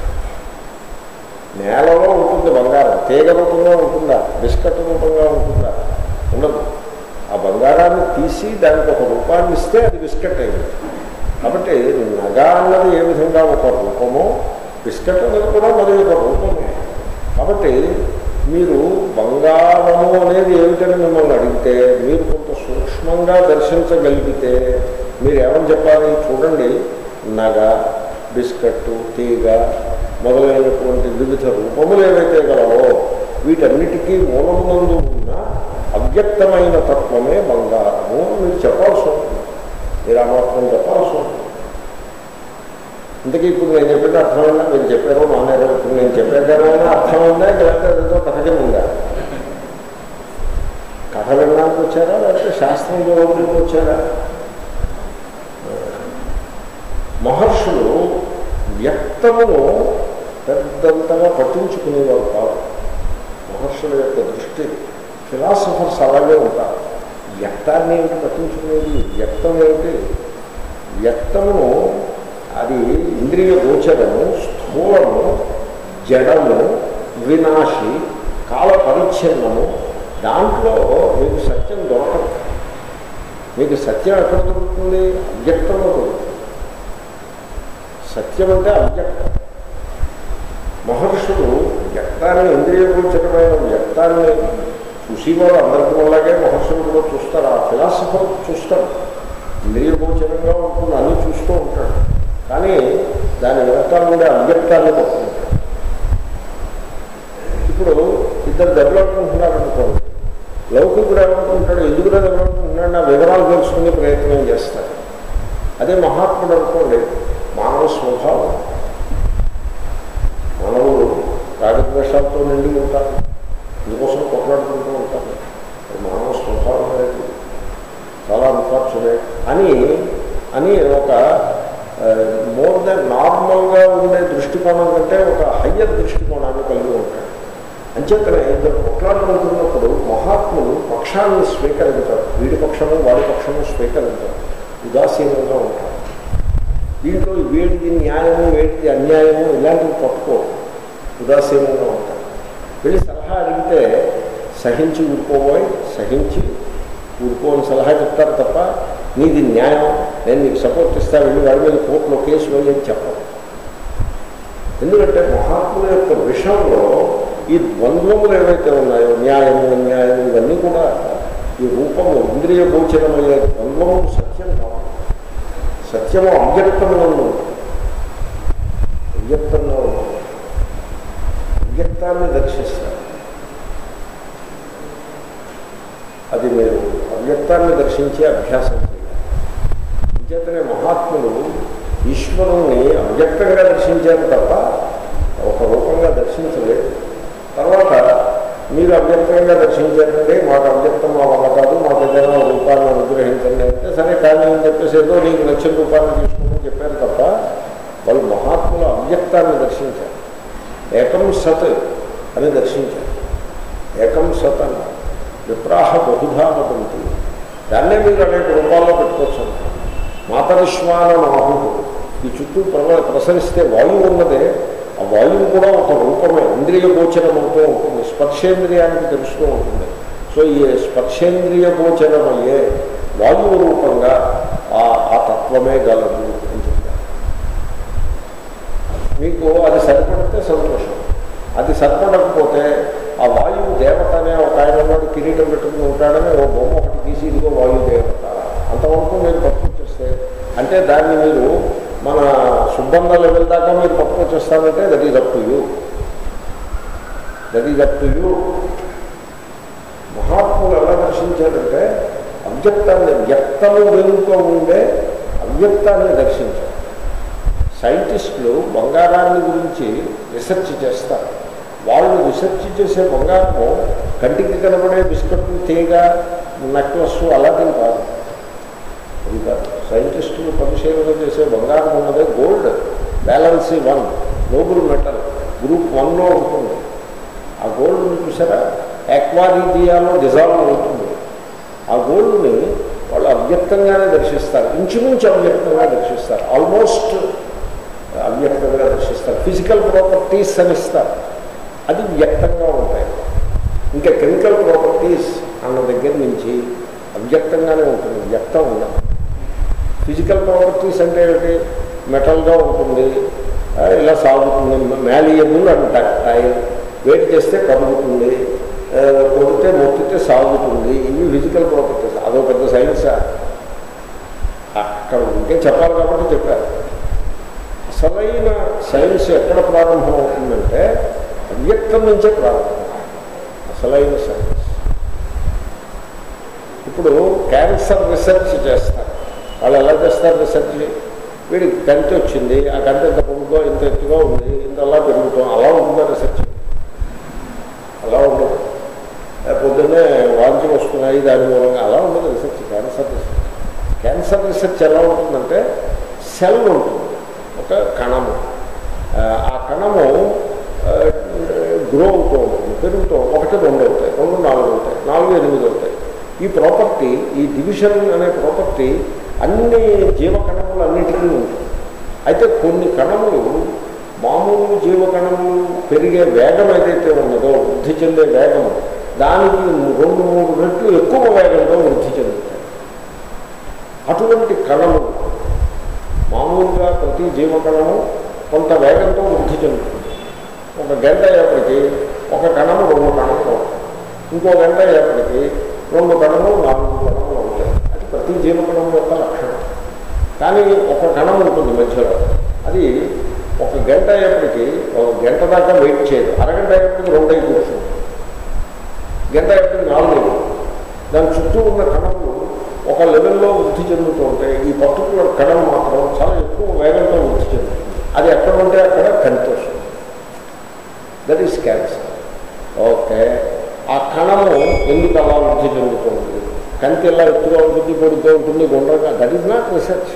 నేలలో ఉంటుంది బంగారం తీగ రూపంగా ఉంటుందా బిస్కట్ రూపంగా ఉంటుందా ఉండదు ఆ బంగారాన్ని తీసి దానికి ఒక రూపాన్ని ఇస్తే అది బిస్కెట్ అయింది కాబట్టి నగ అన్నది ఏ విధంగా ఒక రూపమో బిస్కెట్ అనేది కూడా మరి ఒక రూపమే కాబట్టి మీరు బంగారము అనేది ఏమిటని మిమ్మల్ని అడిగితే మీరు కొంత సూక్ష్మంగా దర్శించగలిగితే మీరు ఏమని చెప్పాలి చూడండి నగ బిస్కట్టు తీగ మొదలైనటువంటి వివిధ రూపములు ఏవైతే గలవో వీటన్నిటికీ మూలమునందు ఉన్న అవ్యక్తమైన తత్వమే బంగారము అని మీరు చెప్పాల్సి ఉంటుంది మీరు ఆ మాత్రం చెప్పాల్సి ఉంటుంది ఇంతకీ ఇప్పుడు నేను చెప్పిన అర్థమైనా మీరు చెప్పారో మానేరో ఇప్పుడు నేను చెప్పేదానైనా అర్థమైందా లేకపోతే ఏదో కథ కింద ఉందా కథ వినడానికి వచ్చారా లేకపోతే శాస్త్రం చదవడానికి వచ్చారా మహర్షులు వ్యక్తమును పెద్దంతగా పట్టించుకునేవారు కాదు మహర్షుల యొక్క దృష్టి ఫిలాసఫర్స్ అలాగే ఉంటారు వ్యక్తాన్ని ఏమిటి పట్టించుకునేది వ్యక్తం ఏమిటి వ్యక్తమును అది ఇంద్రియ గోచరము స్థూలము జడము వినాశి కాల పరిచ్ఛిన్నము దాంట్లో మీకు సత్యం దొరకదు మీకు సత్యం ఎక్కడ దొరుకుతుంది అవ్యక్తంలో దొరుకుతుంది సత్యం అంటే అవ్యక్తం మహర్షులు వ్యక్తాన్ని ఇంద్రియ గోచరమైన వ్యక్తాన్ని చూసేవారు అందరికీ అలాగే మహర్షులు కూడా చూస్తారు ఆ ఫిలాసఫర్ చూస్తారు ఇంద్రియ గోచరంగా ఉంటుంది అన్నీ చూస్తూ ఉంటాడు కానీ దాని వెనకాల ఉండే అవ్యక్తాన్ని పట్టుకుంటాడు ఇప్పుడు ఇద్దరు దెబ్బలాడుకుంటున్నారు అనుకోండి లౌకికుడు ఏమనుకుంటాడు ఎందుకు దెబ్బలాడుకుంటున్నాడు నా వివరాలు తెలుసుకునే ప్రయత్నం చేస్తాడు అదే మహాత్ముడు అనుకోండి మానవ స్వభావం మానవుడు రాగద్వేషాలతో నిండి ఉంటారు ఇందుకోసం కొట్లాడుకుంటూ ఉంటారు అది మానవ స్వభావం అనేది చాలా అన్ఫార్చునేట్ అని అని ఒక మోర్ దెన్ నార్మల్గా ఉండే దృష్టికోణం కంటే ఒక హయ్యర్ దృష్టికోణాన్ని కలిగి ఉంటాడు అంచేతనే ఇద్దరు కొట్లాడుకుంటున్నప్పుడు మహాత్ములు పక్షాన్ని స్వీకరించారు వీడి పక్షము వాడి పక్షము స్వీకరించారు ఉదాసీనంగా ఉంటారు దీంట్లో వేడిది న్యాయము వేడిది అన్యాయము ఇలాంటివి పట్టుకోరు ఉదాసీనంగా ఉంటారు వెళ్ళి సలహా అడిగితే సహించి ఊరుకోబోయి సహించి ఊరుకోని సలహా చెప్తారు తప్ప నీది న్యాయం నేను నీకు సపోర్ట్ ఇస్తా వెళ్ళి వాడి మీద కోర్టులో కేసు వేయి అని చెప్పరు ఎందుకంటే మహాత్ముల యొక్క విషయంలో ఈ ద్వంద్వములు ఏవైతే ఉన్నాయో న్యాయము అన్యాయం ఇవన్నీ కూడా ఈ రూపము ఇంద్రియ గోచరమయ్యే ద్వంద్వము సత్యం కాదు సత్యము అవ్యక్తంలో ఉంది అవ్యక్తంలో ఉంది అవ్యక్తాన్ని దర్శిస్తారు అది మీరు అవ్యక్తాన్ని దర్శించే అభ్యాసం చేయాలి అంచేతనే మహాత్ములు ఈశ్వరుణ్ణి అవ్యక్తంగా దర్శించారు తప్ప ఒక రూపంగా దర్శించలేదు తర్వాత మీరు అవ్యక్తంగా దర్శించారంటే మాకు అవ్యక్తం మా వల్ల కాదు మాకు ఏదైనా రూపాన్ని అనుగ్రహించండి అంటే సరే కానీ అని చెప్పేసి ఏదో నీకు నచ్చిన రూపాన్ని తీసుకుంటూ చెప్పారు తప్ప వాళ్ళు మహాత్ములు అవ్యక్తాన్ని దర్శించారు ఏకం సత్ అని దర్శించారు ఏకం సత్ అన్నారు విప్రాహ బహుధా వదంతి దాన్నే మీరు అనేక రూపాల్లో పెట్టుకోవచ్చు అంటారు మాతరిశ్వాన మాహు ఈ చుట్టూ ప్రవ ప్రసరిస్తే వాయువు ఉన్నదే ఆ వాయువు కూడా ఒక రూపమే ఇంద్రియ గోచరం అవుతూ ఉంటుంది స్పర్శేంద్రియానికి తెలుస్తూ ఉంటుంది సో ఈ స్పర్శేంద్రియ గోచరమయ్యే వాయువు రూపంగా ఆ ఆ తత్వమే గలదు అని చెప్పారు మీకు అది సరిపడితే సంతోషం అది సరిపడకపోతే ఆ వాయువు దేవత అనే ఒక ఆయన ఉన్నాడు కిరీటం పెట్టుకుని ఉంటాడని ఓ బొమ్మ ఒకటి తీసి ఇదిగో వాయు దేవత అంతవరకు మీరు పట్టుకొచ్చేస్తే అంటే దాన్ని మీరు మన సుబ్బంద లెవెల్ దాకా మీరు పట్టుకొచ్చేస్తానంటే that is up to you that is up to you మహాత్ములు ఎలా దర్శించారంటే అవ్యక్తాన్ని వ్యక్తము వెనుక ఉండే అవ్యక్తాన్ని దర్శించారు సైంటిస్టులు బంగారాన్ని గురించి రీసెర్చ్ చేస్తారు వాళ్ళు రీసెర్చ్ చేసే బంగారము కంటికి కనబడే బిస్కెట్లు తీగ నెక్లెస్ అలాంటివి కాదు అది కాదు సైంటిస్టులు పరిశీలన చేసే బంగారం ఉన్నదే gold valency one noble metal group వన్లో ఉంటుంది ఆ గోల్డ్ని చూసారా యాక్వారీజియాలో డిజాల్వ్ అవుతుంది ఆ గోల్డ్ని వాళ్ళు అవ్యక్తంగానే దర్శిస్తారు ఇంచుమించు అవ్యక్తంగా దర్శిస్తారు ఆల్మోస్ట్ అవ్యక్తంగా దర్శిస్తారు ఫిజికల్ ప్రాపర్టీస్ అని ఇస్తారు అది వ్యక్తంగా ఉంటాయి ఇంకా కెమికల్ ప్రాపర్టీస్ అన్న దగ్గర నుంచి అవ్యక్తంగానే ఉంటుంది వ్యక్తం ఉండదు ఫిజికల్ ప్రాపర్టీస్ అంటే ఏంటి మెటల్గా ఉంటుంది ఆ, ఇలా సాగుతుంది మ్యాలియబుల్ అండ్ డక్టైల్ వెయిట్ చేస్తే కరుగుతుంది ఆ, కొడితే మొత్తితే సాగుతుంది ఇవి ఫిజికల్ ప్రాపర్టీస్ అదో పెద్ద సైన్సా అక్కడ ఉంటే చెప్పాలి కాబట్టి చెప్పారు అసలైన సైన్స్ ఎక్కడ ప్రారంభం అవుతుందంటే అవ్యక్తం నుంచే ప్రారంభం అసలైన సైన్స్ ఇప్పుడు క్యాన్సర్ రీసెర్చ్ చేస్తారు వాళ్ళు ఎలా చేస్తారు రీసెర్చ్ వీడికి గంట వచ్చింది ఆ గంట ఇంత పొడుగుగా ఇంత ఎత్తుగా ఉంది ఇంత అలా పెరుగుతాం అలా ఉంటుందా రీసెర్చ్ అలా ఉండదు ఆ పొద్దున్నే వాంతులు వస్తున్నాయి దాని మూలంగా అలా ఉండదు research cancer research cancer research ఎలా ఉంటుందంటే సెల్ ఉంటుంది ఒక కణము ఆ, ఆ కణము గ్రో అవుతూ ఉంటుంది పెరుగుతూ ఒకటి రెండు అవుతాయి రెండు నాలుగు అవుతాయి నాలుగు ఎనిమిది అవుతాయి ఈ ప్రాపర్టీ ఈ డివిజన్ అనే ప్రాపర్టీ అన్ని జీవకణములు అన్నిటికీ ఉంటుంది అయితే కొన్ని కణములు మామూలు జీవకణములు పెరిగే వేగం ఏదైతే ఉన్నదో వృద్ధి చెందే వేగము దానికి రెండు మూడు రెట్లు ఎక్కువ వేగంతో వృద్ధి చెందుతాయి అటువంటి కణములు మామూలుగా ప్రతి జీవకణము కొంత వేగంతో వృద్ధి చెందుతుంది ఒక గంట అయ్యేప్పటికీ ఒక కణము రెండు కణములు అవుతాయి ఇంకో గంట అయ్యేప్పటికీ రెండు కణములు నాలుగు కణములు అవుతాయి అది ప్రతి జీవకణం యొక్క లక్షణం కానీ ఒక కణం ఉంటుంది మధ్యలో అది ఒక గంట అయ్యేప్పటికి ఒక గంట దాకా వెయిట్ చేయదు అరగంట అయ్యేప్పటికి రెండు అయి కూర్చుంది గంట అయ్యేప్పటికి నాలుగు అయ్యి దాని చుట్టూ ఉన్న కణములు ఒక లెవెల్లో వృద్ధి చెందుతూ ఉంటాయి ఈ పర్టికులర్ కణం మాత్రం చాలా ఎక్కువ వేగంతో వృద్ధి చెందుతుంది అది ఎక్కడ ఉంటే అక్కడ కంటి వస్తుంది దట్ ఈస్ క్యాన్సర్ ఓకే ఆ కణము ఎందుకు అలా వృద్ధి చెందుతుంది కంటి ఎలా ఎత్తుగా ఉంటుంది పొడితో ఉంటుంది గుండ్రగా దట్ ఈస్ నాట్ రీసెర్చ్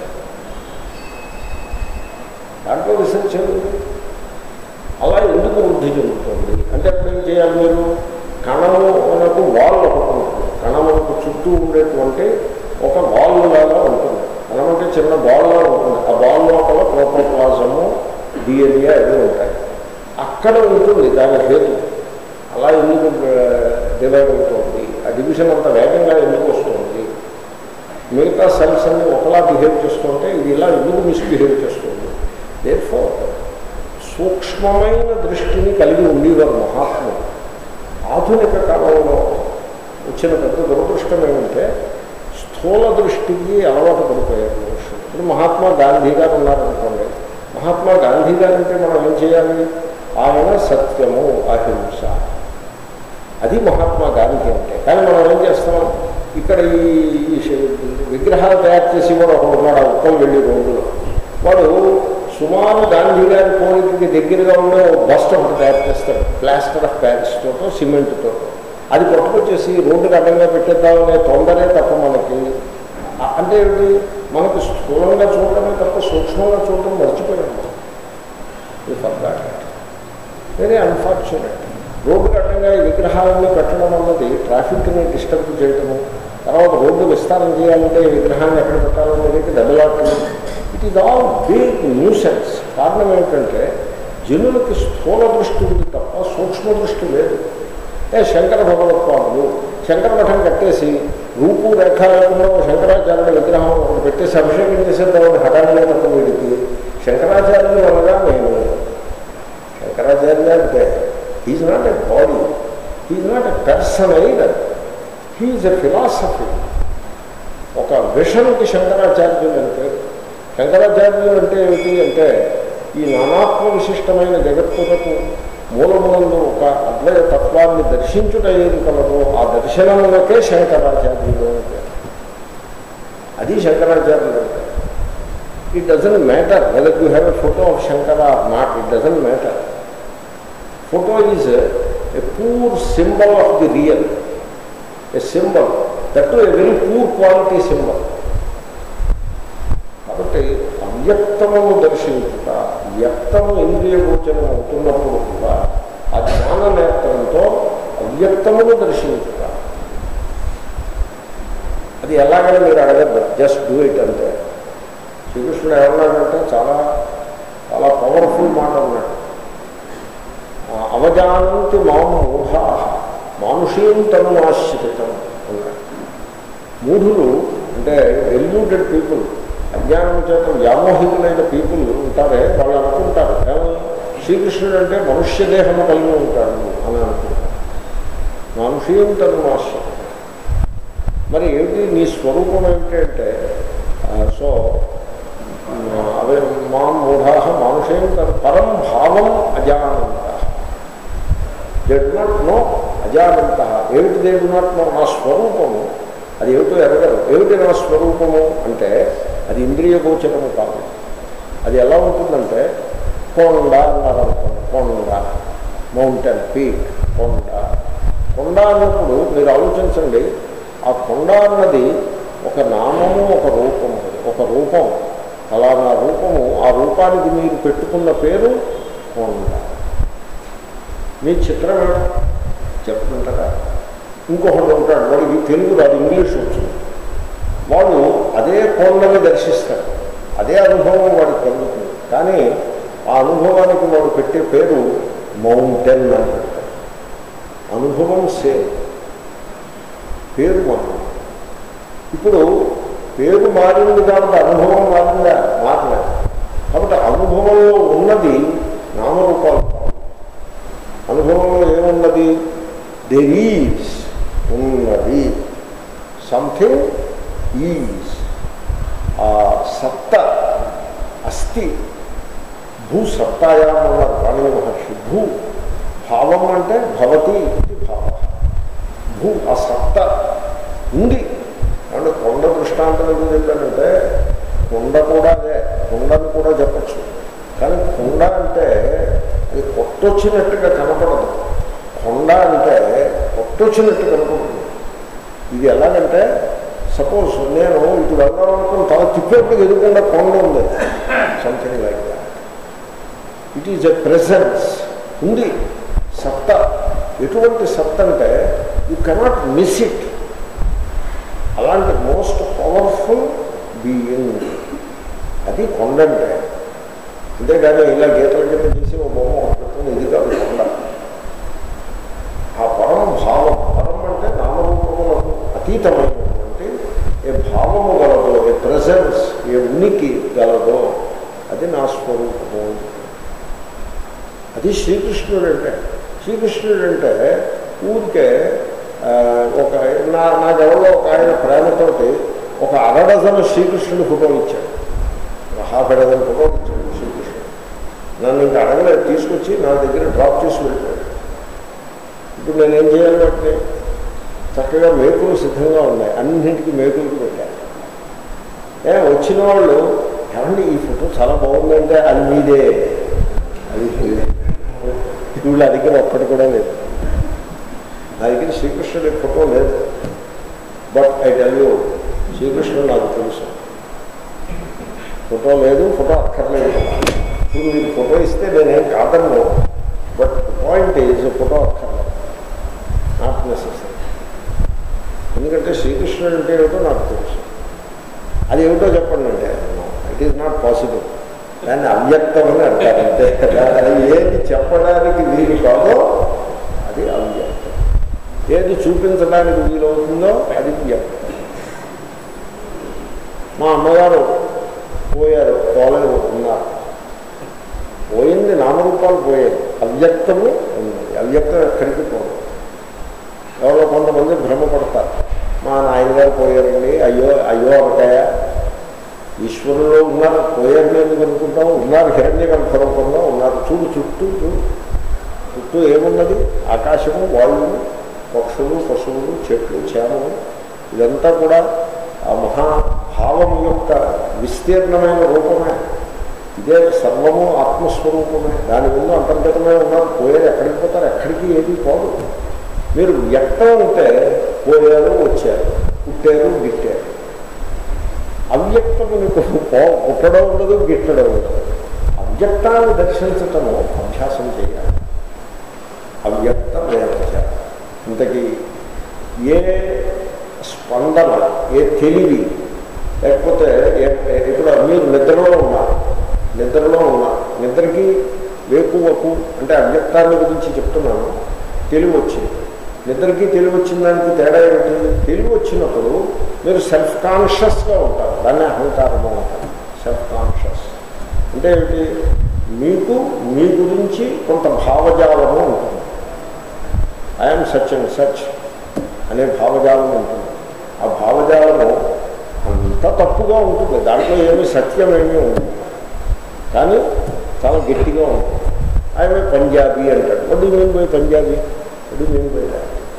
దాంట్లో రీసెర్చ్ ఏముంది అలా ఎందుకు వృద్ధి చెందుతుంది అంటే అప్పుడు ఏం చేయాలి మీరు కణమునకు వాల్ ఒకటి ఉంటుంది కణమునకు చుట్టూ ఉండేటువంటి ఒక వాల్ లాగా ఉంటుంది కణం అంటే చిన్న బాల్ లాగా ఉంటుంది ఆ బాల్ లోపల ప్రోటోప్లాజము డిఎన్ఏ అవి ఉంటాయి అక్కడ ఉంటుంది దాని హేతు అలా ఎందుకు డివైడ్ అవుతుంది ఆ డివిజన్ అంత వేగంగా ఎందుకు వస్తుంది మిగతా సెల్స్ అన్ని ఒకలా బిహేవ్ చేస్తుంటే ఇది ఇలా ఎందుకు మిస్బిహేవ్ చేస్తుంది దేర్ఫో సూక్ష్మమైన దృష్టిని కలిగి ఉండేవారు మహాత్ములు ఆధునిక కాలంలో వచ్చిన పెద్ద దురదృష్టం ఏమంటే స్థూల దృష్టికి అలవాటు పడిపోయారు మనుషులు ఇప్పుడు మహాత్మా గాంధీ గారు ఉన్నారనుకోండి మహాత్మా గాంధీ గారు అంటే మనం ఏం చేయాలి ఆయన సత్యము అహింస అది మహాత్మా గాంధీ అంటే కానీ మనం ఏం చేస్తాం ఇక్కడ ఈ ఈ విగ్రహాలు తయారు చేసి కూడా ఒకడు ఉన్నాడు ఆ ఉప్పల్ వెళ్ళి రోడ్డులో వాడు సుమారు గాంధీ గారి పోలికి దగ్గరగా ఉండే ఒక బస్ట్ ఒకటి తయారు చేస్తాడు ప్లాస్టర్ ఆఫ్ ప్యారిస్ తోటో సిమెంట్తో అది పట్టుకొచ్చేసి రోడ్డుకి అడ్డంగా పెట్టేద్దామనే తొందరే తప్ప మనకి ఆ- అంటే ఏంటి మనకు స్థూలంగా చూడటమే తప్ప సూక్ష్మంగా చూడటం మర్చిపోయాం మనం. ఇది ఫర్గాట్ వెరీ అన్ఫార్చునేట్ రోడ్డు అడ్డంగా ఈ విగ్రహాలను పెట్టడం అన్నది ట్రాఫిక్ని డిస్టర్బ్ చేయటము తర్వాత రోడ్డు విస్తారం చేయాలంటే ఈ విగ్రహాన్ని ఎక్కడ పెట్టాలనేది దెబ్బలాటము it is all big nuisance కారణం ఏమిటంటే జనులకి స్థూల దృష్టి ఉంది తప్ప సూక్ష్మ దృష్టి లేదు ఏ శంకర భగవత్పాదులు శంకర మఠం కట్టేసి రూపు రేఖ లేకుండా ఒక శంకరాచార్యుల విగ్రహం ఒకటి పెట్టేసి అభిషేకం చేసేద్దామని హఠాన్ని తప్ప వీడికి శంకరాచార్యులు అనగా నేను శంకరాచార్య అంటే he's not a body he's not a person either he's a philosophy ఒక విషన్కి శంకరాచార్యులు అని పేరు శంకరాచార్యులు అంటే ఏమిటి అంటే ఈ నానాత్మ విశిష్టమైన జగత్తులకు మూలములందు ఒక అద్వయ తత్వాన్ని దర్శించుట ఏది కలదో ఆ దర్శనములకే శంకరాచార్యులు అని పేరు అది శంకరాచార్యులు అంటే it doesn't matter whether you have a photo of Shankara or not it doesn't matter photo is a poor symbol of the real a symbol that a very poor quality symbol కాబట్టి అవ్యక్తమును దర్శించుట వ్యక్తము ఇంద్రియ గోచరం అవుతున్నప్పుడు కూడా ఆ జ్ఞాన నేత్రంతో అవ్యక్తమును దర్శించుట అది ఎలాగైనా మీరు అడగద్దు జస్ట్ డూ ఇట్ అంతే శ్రీకృష్ణుడు ఏమన్నాడంటే చాలా చాలా పవర్ఫుల్ మాట అన్నాడు ఆ, అవజానంతి మాం మూఢా మానుషీం తను ఆశ్రితం అన్నాడు మూఢులు అంటే ఎల్యూటెడ్ పీపుల్ అజ్ఞానం చేత వ్యామోహితులైన పీపుల్ ఉంటారే వాళ్ళు అనుకుంటారు ఏమని శ్రీకృష్ణుడు అంటే మనుష్య దేహము కలిగి ఉంటాడు అని అనుకుంటారు మానుషీం తను ఆశ్రితం మరి ఏమిటి నీ స్వరూపం ఏమిటంటే ఆ, సో ఆ, అవే మా మూఢా మానుషేం తను పరం భావం అజానంత దే డు నాట్ నో అజానంత ఏమిటి దే డు నాట్ నో నా స్వరూపము అది ఏమిటో ఎరగరు ఏమిటి నా స్వరూపము అంటే అది ఇంద్రియ గోచరము కాదు అది ఎలా ఉంటుందంటే కొండ అన్నారు అనుకోండి కొండ మౌంటైన్ పీక్ కొండ కొండ అన్నప్పుడు మీరు ఆలోచించండి ఆ కొండ అన్నది ఒక నామము ఒక రూపము ఒక రూపం ఫలానా రూపము ఆ రూపానికి మీరు పెట్టుకున్న పేరు కొండ మీ చిత్రం ఏమిటి? చెప్పుకుంటారా ఇంకొకడు ఉంటాడు వాడికి తెలుగు రాదు ఇంగ్లీష్ వచ్చింది వాడు అదే కొండని దర్శిస్తాడు అదే అనుభవం వాడికి కలుగుతుంది కానీ ఆ అనుభవానికి వాడు పెట్టే పేరు మౌంటైన్ అని పెడతాడు అనుభవం సేమ్ పేరు మారింది ఇప్పుడు పేరు మారింది కాబట్టి అనుభవం మారిందా మారలేదు కాబట్టి అనుభవంలో ఉన్నది నామరూపాలు కావు అనుభవంలో ఏమున్నది దెర్ ఈజ్ ఉన్నది సంథింగ్ ఈజ్ ఆ సత్త అస్థి భూ సత్తాయాం అన్నారు పాణిని మహర్షి భూ భావం అంటే భవతి ఇది భావ భూ ఆ సత్త ఉంది అంటే కొండ దృష్టాంతం ఎందుకు చెప్పానంటే కొండ కూడా అదే కొండను కూడా చెప్పచ్చు కానీ కొండ అంటే అది కొట్టొచ్చినట్టుగా కనపడదు కొండ అంటే కొట్టొచ్చినట్టు కనపడుతుంది ఇది ఎలాగంటే సపోజ్ నేను ఇటు వెళ్దాం అనుకుని తల తిప్పేప్పుడు ఎదుగుకుండా కొండ ఉంది something like that it is a presence ఉంది సత్త ఎటువంటి సత్త అంటే యూ కెనాట్ మిస్ ఇట్ అలాంటి మోస్ట్ పవర్ఫుల్ బీయింగ్ అది కొండ అంటే అంతేగాని ఇలా గీతల కింద చేసి ఒక బొమ్మ ఒకటి పెట్టుకుని ఇది కాదు కొండ ఆ పరం భావం పరం అంటే నామరూపములకు అతీతమైనటువంటి ఏ భావము గలదో ఏ ప్రజెన్స్ ఏ ఉనికి గలదో అది నా స్వరూపము అది శ్రీకృష్ణుడు అంటే శ్రీకృష్ణుడు అంటే ఊరికే ఆ, ఒక నా నాకెవరో ఒక ఆయన ప్రేమతోటి ఒక అరడజన శ్రీకృష్ణుడు ఫోటోలు ఇచ్చాడు ఒక హాఫ్ డజన్ ఫోటోలు ఇచ్చాడు శ్రీకృష్ణుడు నన్ను ఇంకా అడగలేదు తీసుకొచ్చి నా దగ్గర డ్రాప్ చేసి వెళ్ళిపోయాడు ఇప్పుడు నేను ఏం చేయాలి వాటిని చక్కగా మేకులు సిద్ధంగా ఉన్నాయి అన్నింటికి మేకులకు పెట్టాను ఏ వచ్చిన వాళ్ళు ఏమండి ఈ ఫోటో చాలా బాగుందంటే అది మీదే అది మీదే వీళ్ళ దగ్గర ఒక్కటి కూడా లేదు నా దగ్గర శ్రీకృష్ణుడి ఫోటో లేదు బట్ ఐ టెల్ యూ శ్రీకృష్ణుడు నాకు తెలుసు ఫోటో లేదు ఫోటో అక్కర్లేదు ఇప్పుడు మీరు ఫోటో ఇస్తే నేనేం కాదన్ను బట్ పాయింట్ ఈజ్ ఫోటో అక్కర్లేదు నాట్ నెసెసరీ ఎందుకంటే శ్రీకృష్ణుడు అంటే ఏమిటో నాకు తెలుసు అది ఏమిటో చెప్పండి అంటే ఇట్ ఈజ్ నాట్ పాసిబుల్ దాన్ని అవ్యక్తం అని అంటారు అంతే అది ఏది చెప్పడానికి వీలు కాదో అది అవ్యక్తం ఏది చూపించడానికి వీలవుతుందో అది వ్యక్తం మా అమ్మగారు పోయారు పోలేదు ఉన్నారు పోయింది నామరూపాలు పోయాయి అవ్యక్తము ఉంది అవ్యక్తం ఎక్కడికి పోదు ఎవరో కొంతమంది భ్రమపడతారు మా నాయనగారు పోయారండి అయ్యో అయ్యో అవకాయ ఈశ్వరులో ఉన్నారు పోయారని ఎందుకు అనుకుంటాం ఉన్నారు హిరణ్య రూపంలో ఉన్నారు చూడు చుట్టూ చూడు చుట్టూ ఏమున్నది ఆకాశము వాయువు పక్షులు పశువులు చెట్లు చేమలు ఇదంతా కూడా ఆ మహాభావం యొక్క విస్తీర్ణమైన రూపమే ఇదే సర్వము ఆత్మస్వరూపమే దాని ముందు అంతర్గతమే ఉన్నారు పోయేది ఎక్కడికి పోతారు ఎక్కడికి ఏది పోదు మీరు వ్యక్తం ఉంటే పోయారు వచ్చారు పుట్టారు గిట్టారు అవ్యక్తము నీకు పో పుట్టడం ఉండదు గిట్టడం ఉండదు అవ్యక్తాన్ని దర్శించటము అభ్యాసం చేయాలి అవ్యక్తం వేరచ ఇంతకీ ఏ స్పందన ఏ తెలివి లేకపోతే ఏ- ఇప్పుడు మీరు నిద్రలో ఉన్నారు నిద్రలో ఉన్నారు నిద్రకి వేకువకు అంటే అవ్యక్తాన్ని గురించి చెప్తున్నాను తెలివి వచ్చింది నిద్రకి తెలివి వచ్చిన దానికి తేడా ఏమిటి తెలివి వచ్చినప్పుడు మీరు సెల్ఫ్ కాన్షియస్గా ఉంటారు దాన్ని అహంకారము అంటారు సెల్ఫ్ కాన్షియస్ అంటే ఏమిటి మీకు మీ గురించి కొంత భావజాలము ఉంటుంది ఐఎమ్ సచ్ అండ్ సచ్ అనే భావజాలం ఉంటుంది ఆ భావజాలము అంత తప్పుగా ఉంటుంది దాంట్లో ఏమీ సత్యమేమీ ఉంటుంది కానీ చాలా గట్టిగా ఉంటుంది ఆయన పంజాబీ అంటాడు వడ్డీ మేము పోయి పంజాబీ వడ్డీ మేము పోయి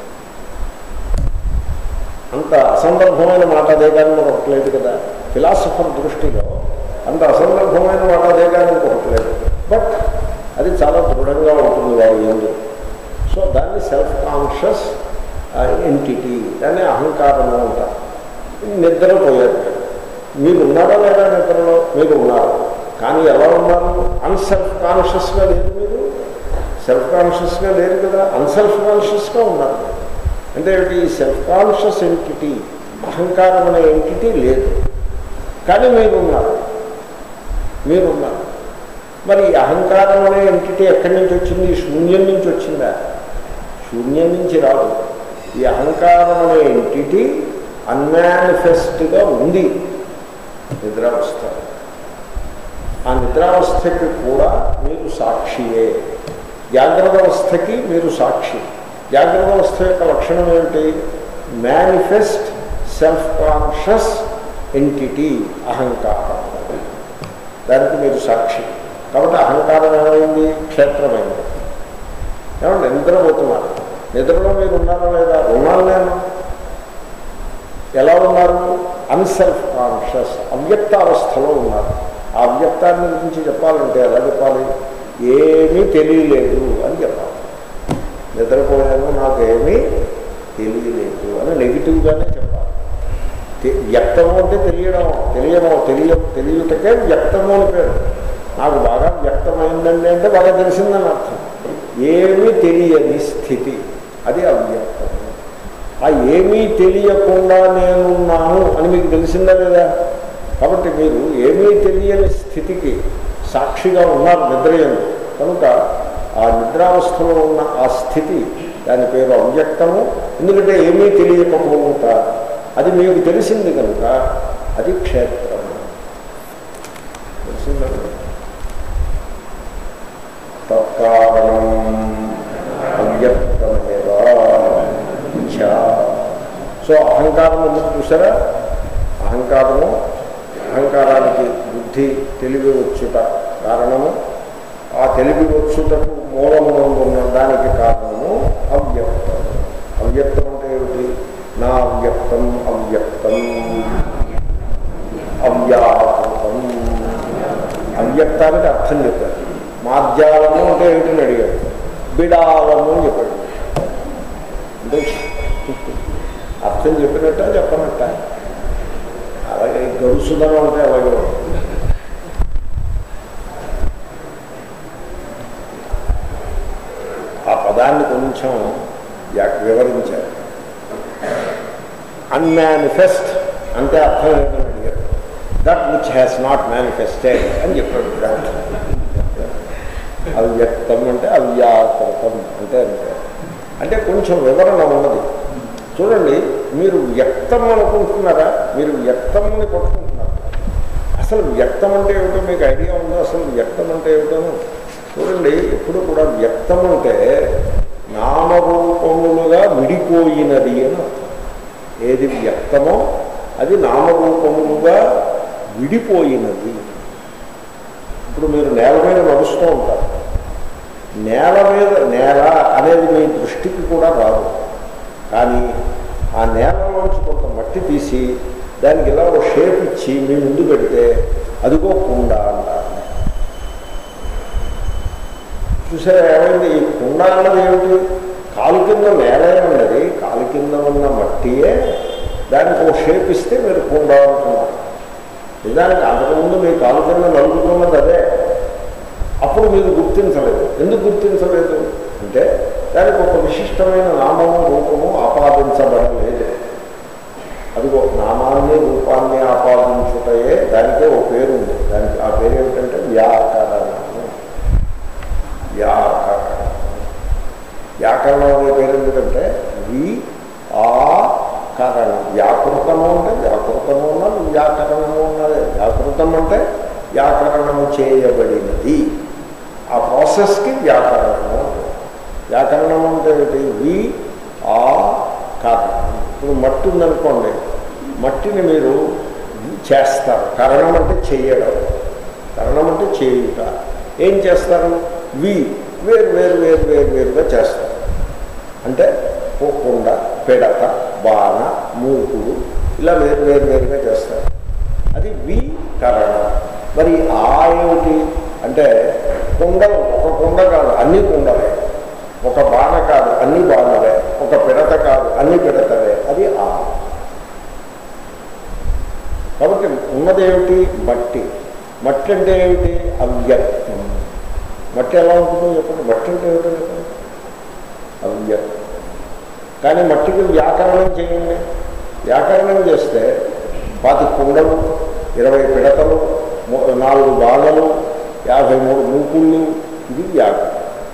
అంత అసందర్భమైన మాట అదే కానీ మనకు లేదు కదా ఫిలాసఫర్ దృష్టిలో అంత అసందర్భమైన మాట అదే కానీ ఇంకొకటి లేదు బట్ అది చాలా దృఢంగా ఉంటుంది వారి ఏంటి సో దాన్ని సెల్ఫ్ కాన్షియస్ ఎంటిటీ దాన్ని అహంకారము అంటారు నిద్రపోయారు మీరు ఉన్నారా లేదా నిద్రలో మీరు ఉన్నారు కానీ ఎలా ఉన్నారు అన్సెల్ఫ్ కాన్షియస్గా లేదు మీరు సెల్ఫ్ కాన్షియస్గా లేరు కదా అన్సెల్ఫ్ కాన్షియస్గా ఉన్నారు అంటే ఏమిటి ఈ సెల్ఫ్ కాన్షియస్ ఎంటిటీ అహంకారం అనే ఎంటిటీ లేదు కానీ మీరు ఉన్నారు మీరున్నారు మరి ఈ అహంకారం అనే ఎంటిటీ ఎక్కడి నుంచి వచ్చింది ఈ శూన్యం నుంచి వచ్చిందా శూన్యం నుంచి రాదు ఈ అహంకారం అనే ఎంటిటీ అన్మానిఫెస్ట్గా ఉంది నిద్రావస్థ ఆ నిద్రావస్థకి కూడా మీరు సాక్షియే జాగ్రత్త అవస్థకి మీరు సాక్షి జాగ్రత్త అవస్థ యొక్క లక్షణం ఏమిటి మేనిఫెస్ట్ సెల్ఫ్ కాన్షియస్ ఎంటిటీ అహంకారం దానికి మీరు సాక్షి కాబట్టి అహంకారం ఏమైంది క్షేత్రమైంది ఏమంటే నిద్రపోతున్నారు నిద్రలో మీరు ఉన్నారా లేదా ఉన్నాను నేను ఎలా ఉన్నారు అన్సెల్ఫ్ కాన్షియస్ అవ్యక్త అవస్థలో ఉన్నారు ఆ అవ్యక్తాన్ని గురించి చెప్పాలంటే ఎలా చెప్పాలి ఏమీ తెలియలేదు అని చెప్పాలి నిద్రపోయాను నాకు ఏమీ తెలియలేదు అని నెగిటివ్గానే చెప్పాలి తె- వ్యక్తము అంటే తెలియడం తెలియడం తెలియ తెలియటకే వ్యక్తము అని పేరు నాకు బాగా వ్యక్తమైందండి అంటే బాగా తెలిసిందని అర్థం ఏమీ తెలియని స్థితి అది అవ్యక్తం ఆ ఏమీ తెలియకుండా నేనున్నాను అని మీకు తెలిసిందా లేదా కాబట్టి మీరు ఏమీ తెలియని స్థితికి సాక్షిగా ఉన్నారు నిద్రయందు కనుక ఆ నిద్రావస్థలో ఉన్న ఆ స్థితి దాని పేరు అవ్యక్తము ఎందుకంటే ఏమీ తెలియకపోవుట అది మీకు తెలిసింది కనుక అది క్షేత్రము తెలిసిందండి తత్కారణం అవ్యక్తమేవా ఛ. సో అహంకారం ఎందుకు చూసారా అహంకారము అహంకారానికి బుద్ధి తెలివి వచ్చుట కారణము ఆ తెలివి వచ్చుటకు మూలమునందు ఉన్న దానికి కారణము అవ్యక్తం అవ్యక్తం అంటే ఏమిటి నా అవ్యక్తం అవ్యక్తం అవ్యాకృతం అవ్యక్తానికి అర్థం చెప్పారు మాధ్యాలము అంటే ఏమిటని అడిగాడు బిడాలము అని చెప్పాడు అంటే అర్థం చెప్పినట్ట చెప్పనట్ట అలాగే గడుసుదనం అంటే అలాగే ఉంటుంది. ఆ పదాన్ని కొంచెం యా- వివరించారు అన్మానిఫెస్ట్ అంటే అర్థం ఏంటని అడిగారు that which has not manifested అని చెప్పాడు గ్రంథం అవ్యక్తం అంటే అవ్యాకృతం అంటే అంటే అంటే కొంచెం వివరణ ఉన్నది చూడండి మీరు వ్యక్తం అనుకుంటున్నారా మీరు వ్యక్తంని పట్టుకుంటున్నారు అసలు వ్యక్తం అంటే ఏమిటో మీకు ఐడియా ఉందా అసలు వ్యక్తం అంటే ఏమిటో చూడండి ఎప్పుడు కూడా వ్యక్తం అంటే నామరూపములుగా విడిపోయినది అని అర్థం ఏది వ్యక్తమో అది నామరూపములుగా విడిపోయినది ఇప్పుడు మీరు నేల మీద నడుస్తూ ఉంటారు నేల మీద నేల అనేది మీ దృష్టికి కూడా రాదు కానీ ఆ నేలలోంచి కొంత మట్టి తీసి దానికి ఇలా ఒక షేప్ ఇచ్చి మీ ముందు పెడితే అదిగో కుండ అంటారు చూసారా ఏమైంది ఈ కుండ అన్నది ఏమిటి కాలు కింద నేలే ఉన్నది కాలు కింద ఉన్న మట్టియే దానికి ఒక షేప్ ఇస్తే మీరు కుండ అంటున్నారు నిజానికి అంతకుముందు మీ కాలు కింద నలుగుతున్నది అదే అప్పుడు మీరు గుర్తించలేదు ఎందుకు గుర్తించలేదు అంటే దానికి ఒక విశిష్టమైన నామము రూపము ఆపాదించబడలేదు అదిగో నామాన్ని రూపాన్ని ఆపాదించుటయే దానికే ఒక పేరు ఉంది దానికి ఆ పేరు ఏమిటంటే వ్యాకరణము వ్యాకరణం వ్యాకరణం అనే పేరు ఎందుకంటే వి ఆ కరణం వ్యాకృతము అంటే వ్యాకృతము ఉన్నది వ్యాకరణము ఉన్నది వ్యాకృతం అంటే వ్యాకరణము చేయబడినది ఆ ప్రాసెస్కి వ్యాకరణము అంటారు. వ్యాకరణం అంటే ఏమిటి వి ఆ కారణం ఇప్పుడు మట్టి ఉందనుకోండి మట్టిని మీరు చేస్తారు కరణం అంటే చేయడం కరణం అంటే చేయుట ఏం చేస్తారు వి వేరు వేరు వేరు వేరు వేరుగా చేస్తారు అంటే కుండ పెడత బాణ మూకుడు ఇలా వేరు వేరు వేరుగా చేస్తారు అది వి కరణం మరి ఆ ఏమిటి అంటే కుండ ఒక కుండ కాదు అన్ని కుండలే ఒక బాణ కాదు అన్ని బాణలే ఒక పిడత కాదు అన్ని పిడతలే అది ఆ కాబట్టి ఉన్నదేమిటి మట్టి మట్టి అంటే ఏమిటి అవ్యక్తం మట్టి ఎలా ఉంటుందో చెప్పండి మట్టి అంటే ఏమిటో చెప్పండి అవ్యక్తం కానీ మట్టికి వ్యాకరణం చేయండి వ్యాకరణం చేస్తే పాతి కుండలు ఇరవై పిడతలు ము- నాలుగు బాణలు యాభై మూడు మూకుళ్ళు ఇది వ్యాకరణం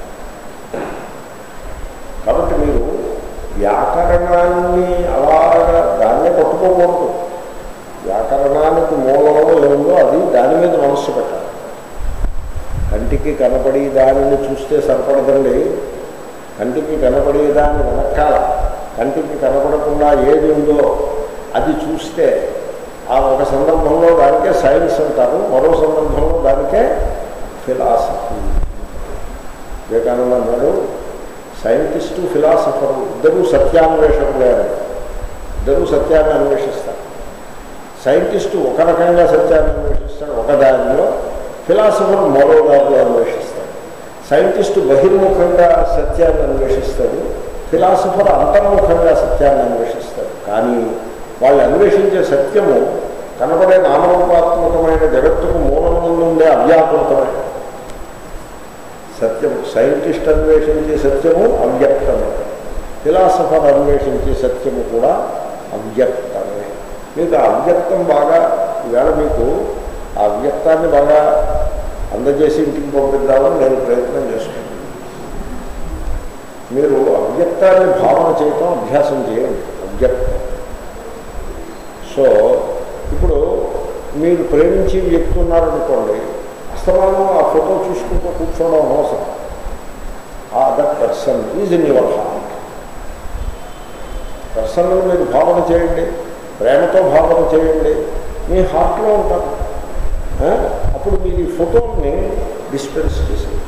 కాబట్టి మీరు వ్యాకరణాన్ని అలాగా దాన్నే పట్టుకోకూడదు వ్యాకరణానికి మూలంలో ఏముందో అది దాని మీద మనస్సు పెట్టాలి కంటికి కనపడి దానిని చూస్తే సరిపడదండి కంటికి కనపడే దాన్ని వెనకాల కంటికి కనపడకుండా ఏది ఉందో అది చూస్తే ఆ ఒక సందర్భంలో దానికే సైన్స్ అంటారు మరో సందర్భంలో దానికే ఫిలాసఫీ వివేకానంద అన్నాడు సైంటిస్టు ఫిలాసఫరు ఇద్దరూ సత్యాన్వేషకులే అన్నాడు ఇద్దరూ సత్యాన్ని అన్వేషిస్తారు సైంటిస్టు ఒక రకంగా సత్యాన్ని అన్వేషిస్తాడు ఒక దారిలో ఫిలాసఫర్ మరో దారిలో అన్వేషిస్తాడు సైంటిస్టు బహిర్ముఖంగా సత్యాన్ని అన్వేషిస్తాడు ఫిలాసఫర్ అంతర్ముఖంగా సత్యాన్ని అన్వేషిస్తాడు కానీ వాళ్ళు అన్వేషించే సత్యము కనబడే నామరూపాత్మకమైన జగత్తుకు మూలం ఉండే అవ్యాకృతమే సత్యము సైంటిస్ట్ అన్వేషించే సత్యము అవ్యక్తమే ఫిలాసఫర్ అన్వేషించే సత్యము కూడా అవ్యక్తమే మీకు ఆ అవ్యక్తం బాగా ఈవేళ మీకు ఆ అవ్యక్తాన్ని బాగా అందజేసి ఇంటికి పంపిద్దామని నేను ప్రయత్నం చేస్తున్నాను మీరు అవ్యక్తాన్ని భావన చేయటం అభ్యాసం చేయండి అవ్యక్తం సో ఇప్పుడు మీరు ప్రేమించి వ్యక్తి ఉన్నారనుకోండి అస్తమానం ఆ ఫోటో చూసుకుంటూ కూర్చోవడం అవసరం ఆ that person is in your heart పర్సన్ను మీరు భావన చేయండి ప్రేమతో భావన చేయండి మీ హార్ట్లో ఉంటారు ఆ? అప్పుడు మీరు ఈ ఫోటోని డిస్పెన్స్ చేసేయచ్చు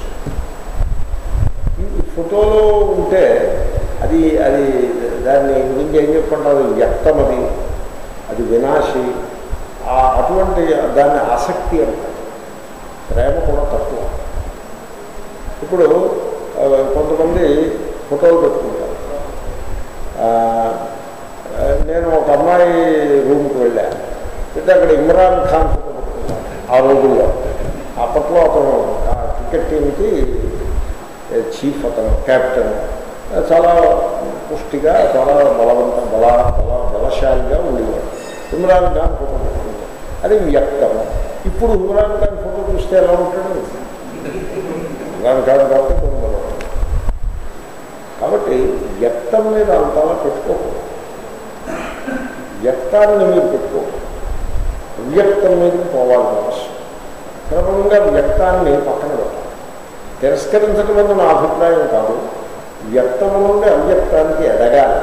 ఈ ఫోటోలో ఉంటే అది అది దాన్ని గురించి ఏం చెప్పుకుంటారు వ్యక్తం అది అది వినాశి ఆ అటువంటి దాన్ని ఆసక్తి అంటారు ప్రేమ కూడా తక్కువ ఇప్పుడు ఆ, కొంతమంది ఫోటోలు పెట్టుకుంటారు ఆ, ఆ, నేను ఒక అమ్మాయి రూమ్కి వెళ్ళాను అయితే అక్కడ ఇమ్రాన్ ఖాన్ ఫోటో పెట్టుకున్నాను ఆ రోజుల్లో అప్పట్లో అతను ఆ క్రికెట్ టీంకి చీఫ్ అతను కెప్టెన్ చాలా పుష్టిగా చాలా బలవంతం బల బల బలశాలిగా ఉండేవాడు ఇమ్రాన్ ఖాన్ ఫోటో పెట్టుకుంటాడు అది వ్యక్తం ఇప్పుడు ఇమ్రాన్ ఖాన్ ఫోటో చూస్తే ఎలా ఉంటాడు ఇమ్రాన్ ఖాన్ కాబట్టి కొన్ని బలవంతం కాబట్టి వ్యక్తం మీద అంతలా పెట్టుకోకూడదు వ్యక్తాన్ని మీరు పెట్టుకోకూడదు వ్యక్తం మీదకి పోవాలి మనసు క్రమంగా వ్యక్తాన్ని పక్కన పెట్టాలి తిరస్కరించడం మీద నా అభిప్రాయం కాదు వ్యక్తము నుండి అవ్యక్తానికి ఎదగాలి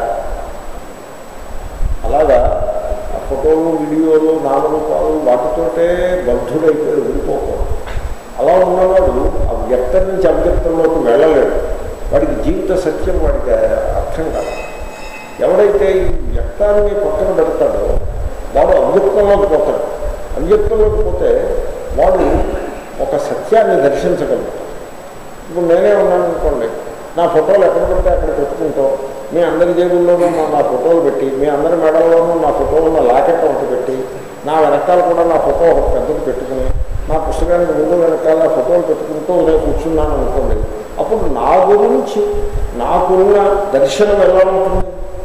అలాగా ఆ ఫోటోలు వీడియోలు నామరూపాలు వాటితోటే బద్ధుడైపోయి వెళ్ళిపోకూడదు అలా ఉన్నవాడు ఆ వ్యక్తం నుంచి అవ్యక్తంలోకి వెళ్ళలేడు వాడికి జీవిత సత్యం వాడికి అర్థం కాదు ఎవడైతే ఈ వ్యక్తాన్ని పక్కన పెడతాడో వాడు అవ్యక్తంలోకి పోతాడు అవ్యక్తంలోకి పోతే వాడు ఒక సత్యాన్ని దర్శించగలుగుతాడు ఇప్పుడు నేనే ఉన్నాను అనుకోండి నా ఫోటోలు ఎక్కడ పడితే అక్కడ పెట్టుకుంటాం మీ అందరి జేబుల్లోనూ నా నా ఫోటోలు పెట్టి మీ అందరి మెడల్లోనూ నా ఫోటోలు నా లాకెట్ ఒకటి పెట్టి నా వెనకాల కూడా నా ఫోటో ఒక పెద్దది పెట్టుకుని నా పుస్తకానికి ముందు వెనకాల ఫోటోలు పెట్టుకుంటూ నేను కూర్చున్నాను అనుకోండి అప్పుడు నా గురించి నాకున్న దర్శనం ఎలా ఉంటుంది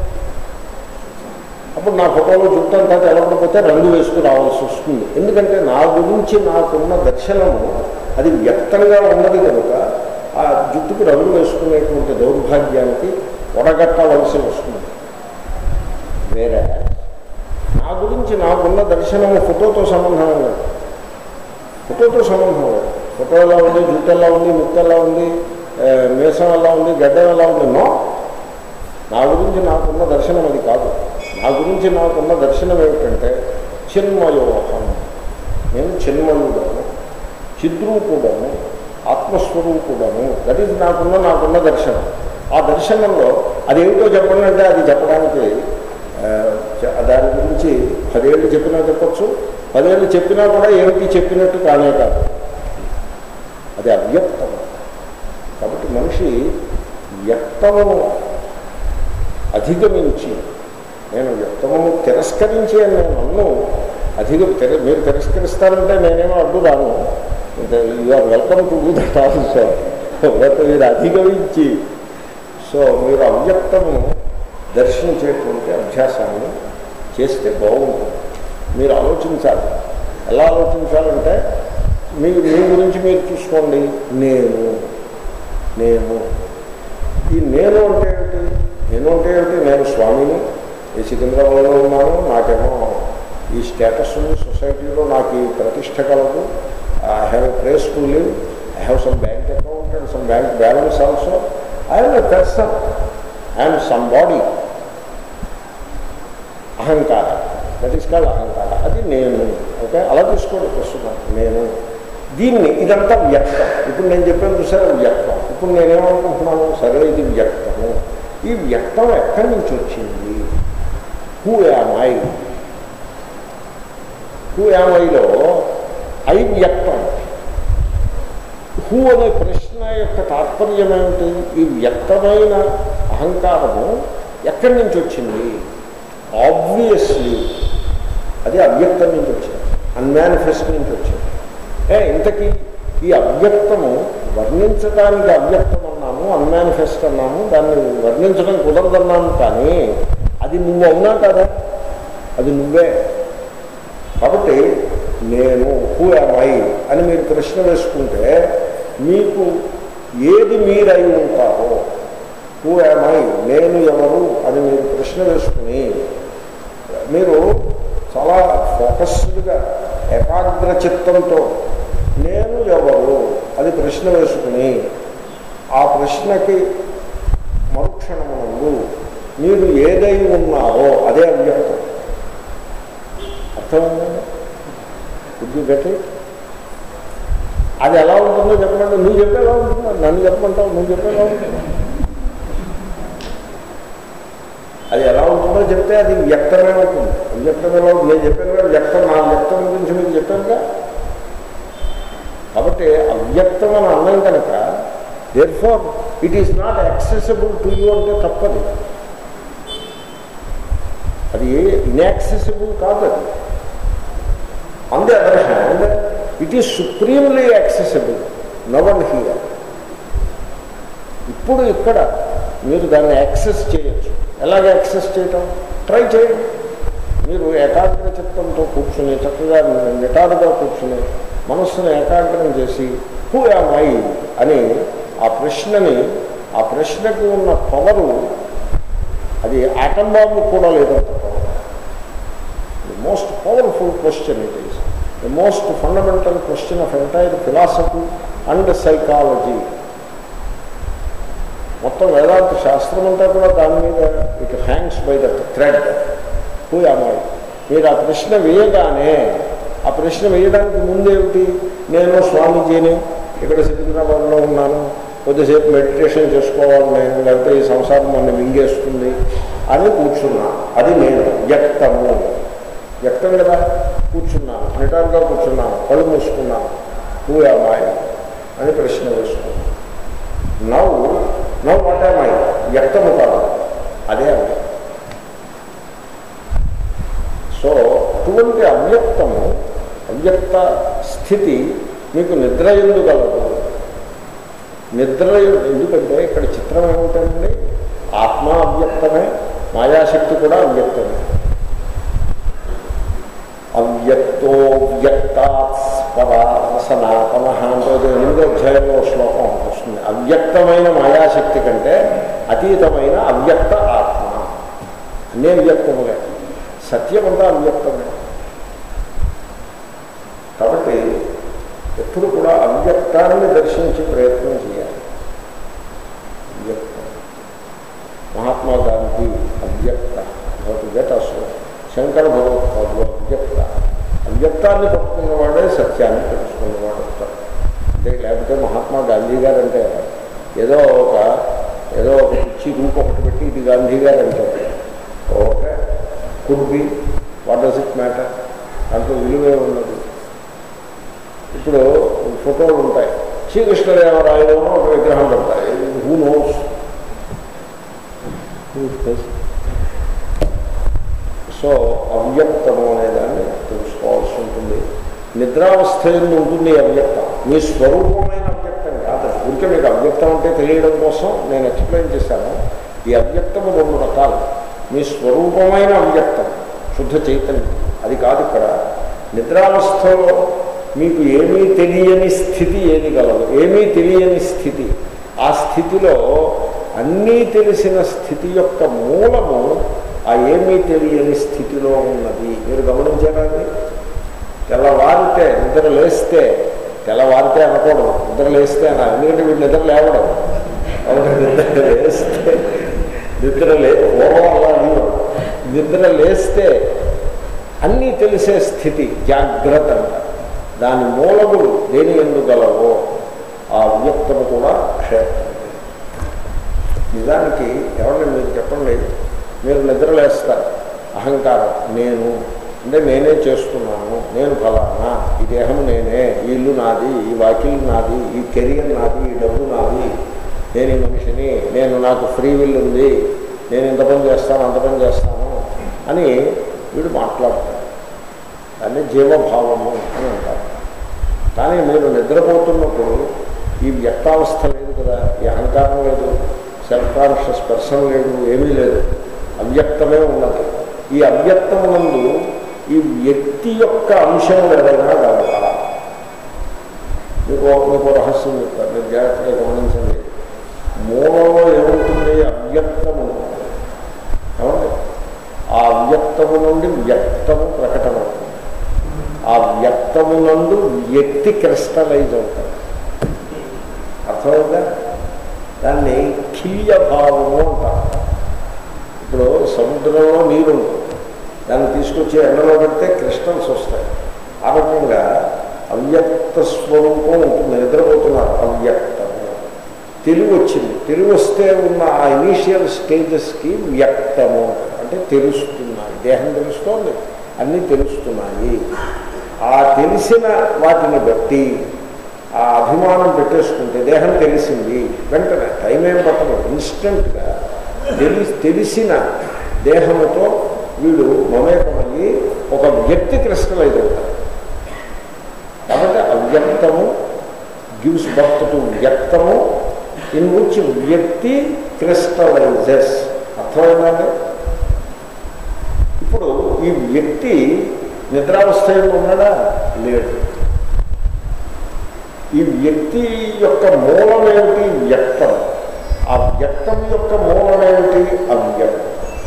అప్పుడు నా ఫోటోలో జుట్టంతా తెలవకపోతే రంగు వేసుకుని రావాల్సి వస్తుంది ఎందుకంటే నా గురించి నాకున్న దర్శనము అది వ్యక్తంగా ఉన్నది కనుక ఆ జుట్టుకు రంగు వేసుకునేటువంటి దౌర్భాగ్యానికి ఒడగట్టవలసి వస్తుంది వేరే నా గురించి నాకున్న దర్శనము ఫోటోతో సంబంధం లేదు ఫోటోతో సంబంధం లేదు ఫోటో ఎలా ఉంది జుట్టు ఎలా ఉంది ముక్కు ఎలా ఉంది ఆ, మీసం ఎలా ఉంది గడ్డం ఎలా ఉంది నో నా గురించి నాకున్న దర్శనం అది కాదు నా గురించి నాకున్న దర్శనం ఏమిటంటే చిన్మయోహం నేను చిన్మయుడను చిద్రూపుడను ఆత్మస్వరూపుడను దట్ ఈజ్ నాకున్న నాకున్న దర్శనం ఆ దర్శనంలో అదేమిటో చెప్పండి అంటే అది చెప్పడానికి ఆ, చ- దాని గురించి పదేళ్ళు చెప్పినా చెప్పచ్చు పదేళ్ళు చెప్పినా కూడా ఏమిటి చెప్పినట్టు కానే కాదు అది అవ్యక్తం కాబట్టి మనిషి వ్యక్తము అధిగమించి నేను వ్యక్తమును తిరస్కరించి అని నేను నన్ను అధిగ తిర మీరు తిరస్కరిస్తారంటే నేనేమో అడ్డు రాను you are welcome to do that also but మీరు అధిగమించి సో మీరు అవ్యక్తము దర్శించేటువంటి అభ్యాసాన్ని చేస్తే బాగుంటుంది మీరు ఆలోచించాలి ఎలా ఆలోచించాలంటే మీ మీ గురించి మీరు చూసుకోండి నేను నేను ఈ నేను అంటే ఏమిటి నేను అంటే ఏమిటి నేను స్వామిని ఈ సికింద్రాబాద్లో ఉన్నాను నాకేమో ఈ స్టేటస్ ఉంది సొసైటీలో నాకు ఈ ప్రతిష్ట కలదు I have a place to live I have some bank account and some bank balance also I'm a person I'm some body అహంకార దట్ ఈస్ కాల్డ్ అహంకార అది నేను ఓకే అలా తీసుకోండి ప్రస్తుతం నేను దీన్ని ఇదంతా వ్యక్తం ఇప్పుడు నేను చెప్పాను చూసారా వ్యక్తం ఇప్పుడు నేనేమనుకుంటున్నాను సరే ఇది వ్యక్తము ఈ వ్యక్తం ఎక్కడి నుంచి వచ్చింది హూ యామై హూ యామైలో ఐ వ్యక్తం హూ అనే ప్రశ్న యొక్క తాత్పర్యం ఏమిటి ఈ వ్యక్తమైన అహంకారము ఎక్కడి నుంచి వచ్చింది ఆబ్వియస్లీ అది అవ్యక్తం నుంచి వచ్చింది అన్మానిఫెస్ట్ నుంచి వచ్చింది ఏ ఇంతకీ ఈ అవ్యక్తము వర్ణించడానికి అవ్యక్తం అన్నాము అన్మానిఫెస్ట్ అన్నాము దాన్ని వర్ణించడం కుదరదన్నాము కానీ అది నువ్వు అవునా కదా అది నువ్వే కాబట్టి నేను హూ ఐ అని మీరు ప్రశ్న వేసుకుంటే మీకు ఏది మీరై ఉంటారో హూ ఐ నేను ఎవరు అని మీరు ప్రశ్న వేసుకుని మీరు చాలా ఫోకస్డ్గా ఏకాగ్ర చిత్తంతో నేను ఎవరు అది ప్రశ్న వేసుకుని ఆ ప్రశ్నకి మరుక్షణమునందు మీరు ఏదై ఉన్నారో అదే అవ్యక్తం అర్థమైందా బుద్ధి గట్టి అది ఎలా ఉంటుందో చెప్పమంటే నువ్వు చెప్పేలా ఉంటుందా నన్ను చెప్పమంటావు నువ్వు చెప్పేలా ఉంటుందా అది ఎలా ఉంటుందో చెప్తే అది వ్యక్తమే ఉంటుంది వ్యక్తం ఎలా ఉంటుంది నేను చెప్పాను కదా వ్యక్తం నా వ్యక్తం గురించి మీకు చెప్పానుగా కాబట్టి అవ్యక్తం అని అన్నాం కనుక therefore it is not accessible to you అంటే తప్పది అది ఇన్యాక్సెసిబుల్ కాదు అది on the other hand it is supremely accessible now and here ఇప్పుడు ఇక్కడ మీరు దాన్ని యాక్సెస్ చేయొచ్చు ఎలాగ యాక్సెస్ చేయటం ట్రై చేయండి మీరు ఏకాగ్ర చిత్తంతో కూర్చుని చక్కగా నిటారుగా కూర్చుని మనస్సును ఏకాగ్రం చేసి హూ ఐ అని ఆ ప్రశ్నని ఆ ప్రశ్నకి ఉన్న పవరు అది ఆటం బాంబు కూడా లేదంత power the most powerful question it is the most fundamental question of entire philosophy and psychology మొత్తం వేదాంత శాస్త్రం అంతా కూడా దాని మీద it hangs by that thread who am I మీరు ఆ ప్రశ్న వేయగానే ఆ ప్రశ్న వేయడానికి ముందేమిటి నేను స్వామీజీని ఇక్కడ సికింద్రాబాద్లో ఉన్నాను కొద్దిసేపు మెడిటేషన్ చేసుకోవాలి నేను లేకపోతే ఈ సంసారం నన్ను మింగేస్తుంది అని కూర్చున్నా అది నేను వ్యక్తము వ్యక్తం కదా కూర్చున్నాను నిటారుగా కూర్చున్నాను కళ్ళు మూసుకున్నాను హూ అమ్మాయి అని ప్రశ్న వేసుకున్నాను నవ్వు నవ్వు వాటేమాయి వ్యక్తము కాదు అదే అవ్యక్తం సో అటువంటి అవ్యక్తము అవ్యక్త స్థితి మీకు నిద్ర ఎందుగలదు నిద్ర ఎందుకంటే ఇక్కడ చిత్రం ఏమిటండి ఆత్మ అవ్యక్తమే మాయాశక్తి కూడా అవ్యక్తమే అవ్యక్తో వ్యక్తాత్ పరా సనాతన అంటే ఎనిమిదో అధ్యాయంలో శ్లోకం వస్తుంది అవ్యక్తమైన మాయాశక్తి కంటే అతీతమైన అవ్యక్త ఆత్మ అన్నీ అవ్యక్తములే సత్యం అంతా అవ్యక్తమే కాబట్టి ఎప్పుడు కూడా అవ్యక్తాన్ని దర్శించే ప్రయత్నం చేయాలి అవ్యక్తం మహాత్మా గాంధీ అవ్యక్త గెట్ అసలు శంకర భగవత్పాదులు అవ్యక్త అవ్యక్తాన్ని పట్టుకున్నవాడే సత్యాన్ని తెలుసుకున్నవాడు అవుతాడు అంటే లేకపోతే మహాత్మా గాంధీ గారు అంటే ఏదో ఒక ఏదో ఒక పిచ్చి రూపం ఒకటి పెట్టి ఇది గాంధీ గారు అంటే okay could be what does it matter దాంట్లో విలువే ఉన్నది ఇప్పుడు ఫోటోలు ఉంటాయి శ్రీకృష్ణదేవరాయలు ఒక విగ్రహం పెడతాయి హూ నోస్ సో అవ్యక్తము అనేదాన్ని తెలుసుకోవాల్సి ఉంటుంది నిద్రావస్థ ఎందు ఉంటుంది అవ్యక్తం మీ స్వరూపమైన అవ్యక్తం కాదు ఊరికే మీకు అవ్యక్తం అంటే తెలియడం కోసం నేను ఎక్స్ప్లెయిన్ చేశాను ఈ అవ్యక్తము రెండు రకాలు మీ స్వరూపమైన అవ్యక్తం శుద్ధ చైతన్యం అది కాదు ఇక్కడ నిద్రావస్థలో మీకు ఏమీ తెలియని స్థితి ఏది గలదు ఏమీ తెలియని స్థితి ఆ స్థితిలో అన్నీ తెలిసిన స్థితి యొక్క మూలము ఆ ఏమీ తెలియని స్థితిలో ఉన్నది మీరు గమనించారా అది తెల్లవారితే నిద్ర లేస్తే తెల్లవారితే అనకూడదు నిద్ర లేస్తే అన ఎందుకంటే వీళ్ళు నిద్ర లేవడం కాబట్టి నిద్ర లేస్తే నిద్ర లే పూర్వం అలా అనేవారు. నిద్ర లేస్తే అన్నీ తెలిసే స్థితి జాగ్రత్త అంటారు దాని మూలములు దేని ఎందు గలవో ఆ అవ్యక్తము కూడా క్షేత్రం నిజానికి ఎవరిని మీరు చెప్పండి మీరు నిద్రలేస్తారు అహంకారం నేను అంటే నేనే చేస్తున్నాను నేను ఫలానా ఈ దేహం నేనే ఈ ఇల్లు నాది ఈ వాకిల్ నాది ఈ కెరియర్ నాది ఈ డబ్బు నాది నేను ఈ మనిషిని నేను నాకు ఫ్రీ విల్ ఉంది నేను ఇంత పని చేస్తాను అంత పని చేస్తాను అని వీడు మాట్లాడతాడు దాన్ని జీవభావము అని అంటారు కానీ మీరు నిద్రపోతున్నప్పుడు ఈ వ్యక్తావస్థ లేదు కదా ఈ అహంకారం లేదు సెల్ఫ్ కాన్షియస్ పర్సన్ లేదు ఏమీ లేదు అవ్యక్తమే ఉన్నది ఈ అవ్యక్తమునందు ఈ వ్యక్తి యొక్క అంశం ఏదైనా కలగాల మీకు మీకు రహస్యం చెప్తారు మీరు జాగ్రత్తగా గమనించండి మూలంలో ఏముంటుంది అవ్యక్తము ఏమండి ఆ అవ్యక్తము నుండి వ్యక్తము ప్రకటమవుతుంది ఆ వ్యక్తమునందు వ్యక్తి క్రిస్టలైజ్ అవుతాడు అర్థమైందా దాన్ని కిల్యభావము అంటారు ఇప్పుడు సముద్రంలో నీరు ఉంటుంది దాన్ని తీసుకొచ్చి ఎండలో పెడితే క్రిస్టల్స్ వస్తాయి ఆ రకంగా అవ్యక్త స్వరూపం ఉంటుంది నిద్రపోతున్నారు అవ్యక్తము తెలివి వచ్చింది తెలివి వస్తే ఉన్న ఆ ఇనీషియల్ స్టేజెస్కి వ్యక్తము అంటే తెలుస్తున్నాయి దేహం తెలుస్తోంది అన్నీ తెలుస్తున్నాయి ఆ తెలిసిన వాటిని బట్టి ఆ అభిమానం పెట్టేసుకుంటే దేహం తెలిసింది వెంటనే టైం ఏం పట్టదు ఇన్స్టెంట్గా తెలి తెలిసిన దేహముతో వీడు మమేకమయ్యి ఒక వ్యక్తి క్రిస్టలైజ్ అవుతాడు కాబట్టి అవ్యక్తము గివ్స్ బర్త్ టు వ్యక్తము ఇన్ విచ్ వ్యక్తి క్రిస్టలైజెస్ అర్థమైందండి ఇప్పుడు ఈ వ్యక్తి నిద్రావస్థలో ఉన్నాడా లేడు ఈ వ్యక్తి యొక్క మూలం ఏమిటి వ్యక్తం ఆ వ్యక్తం యొక్క మూలం ఏమిటి అవ్యక్తం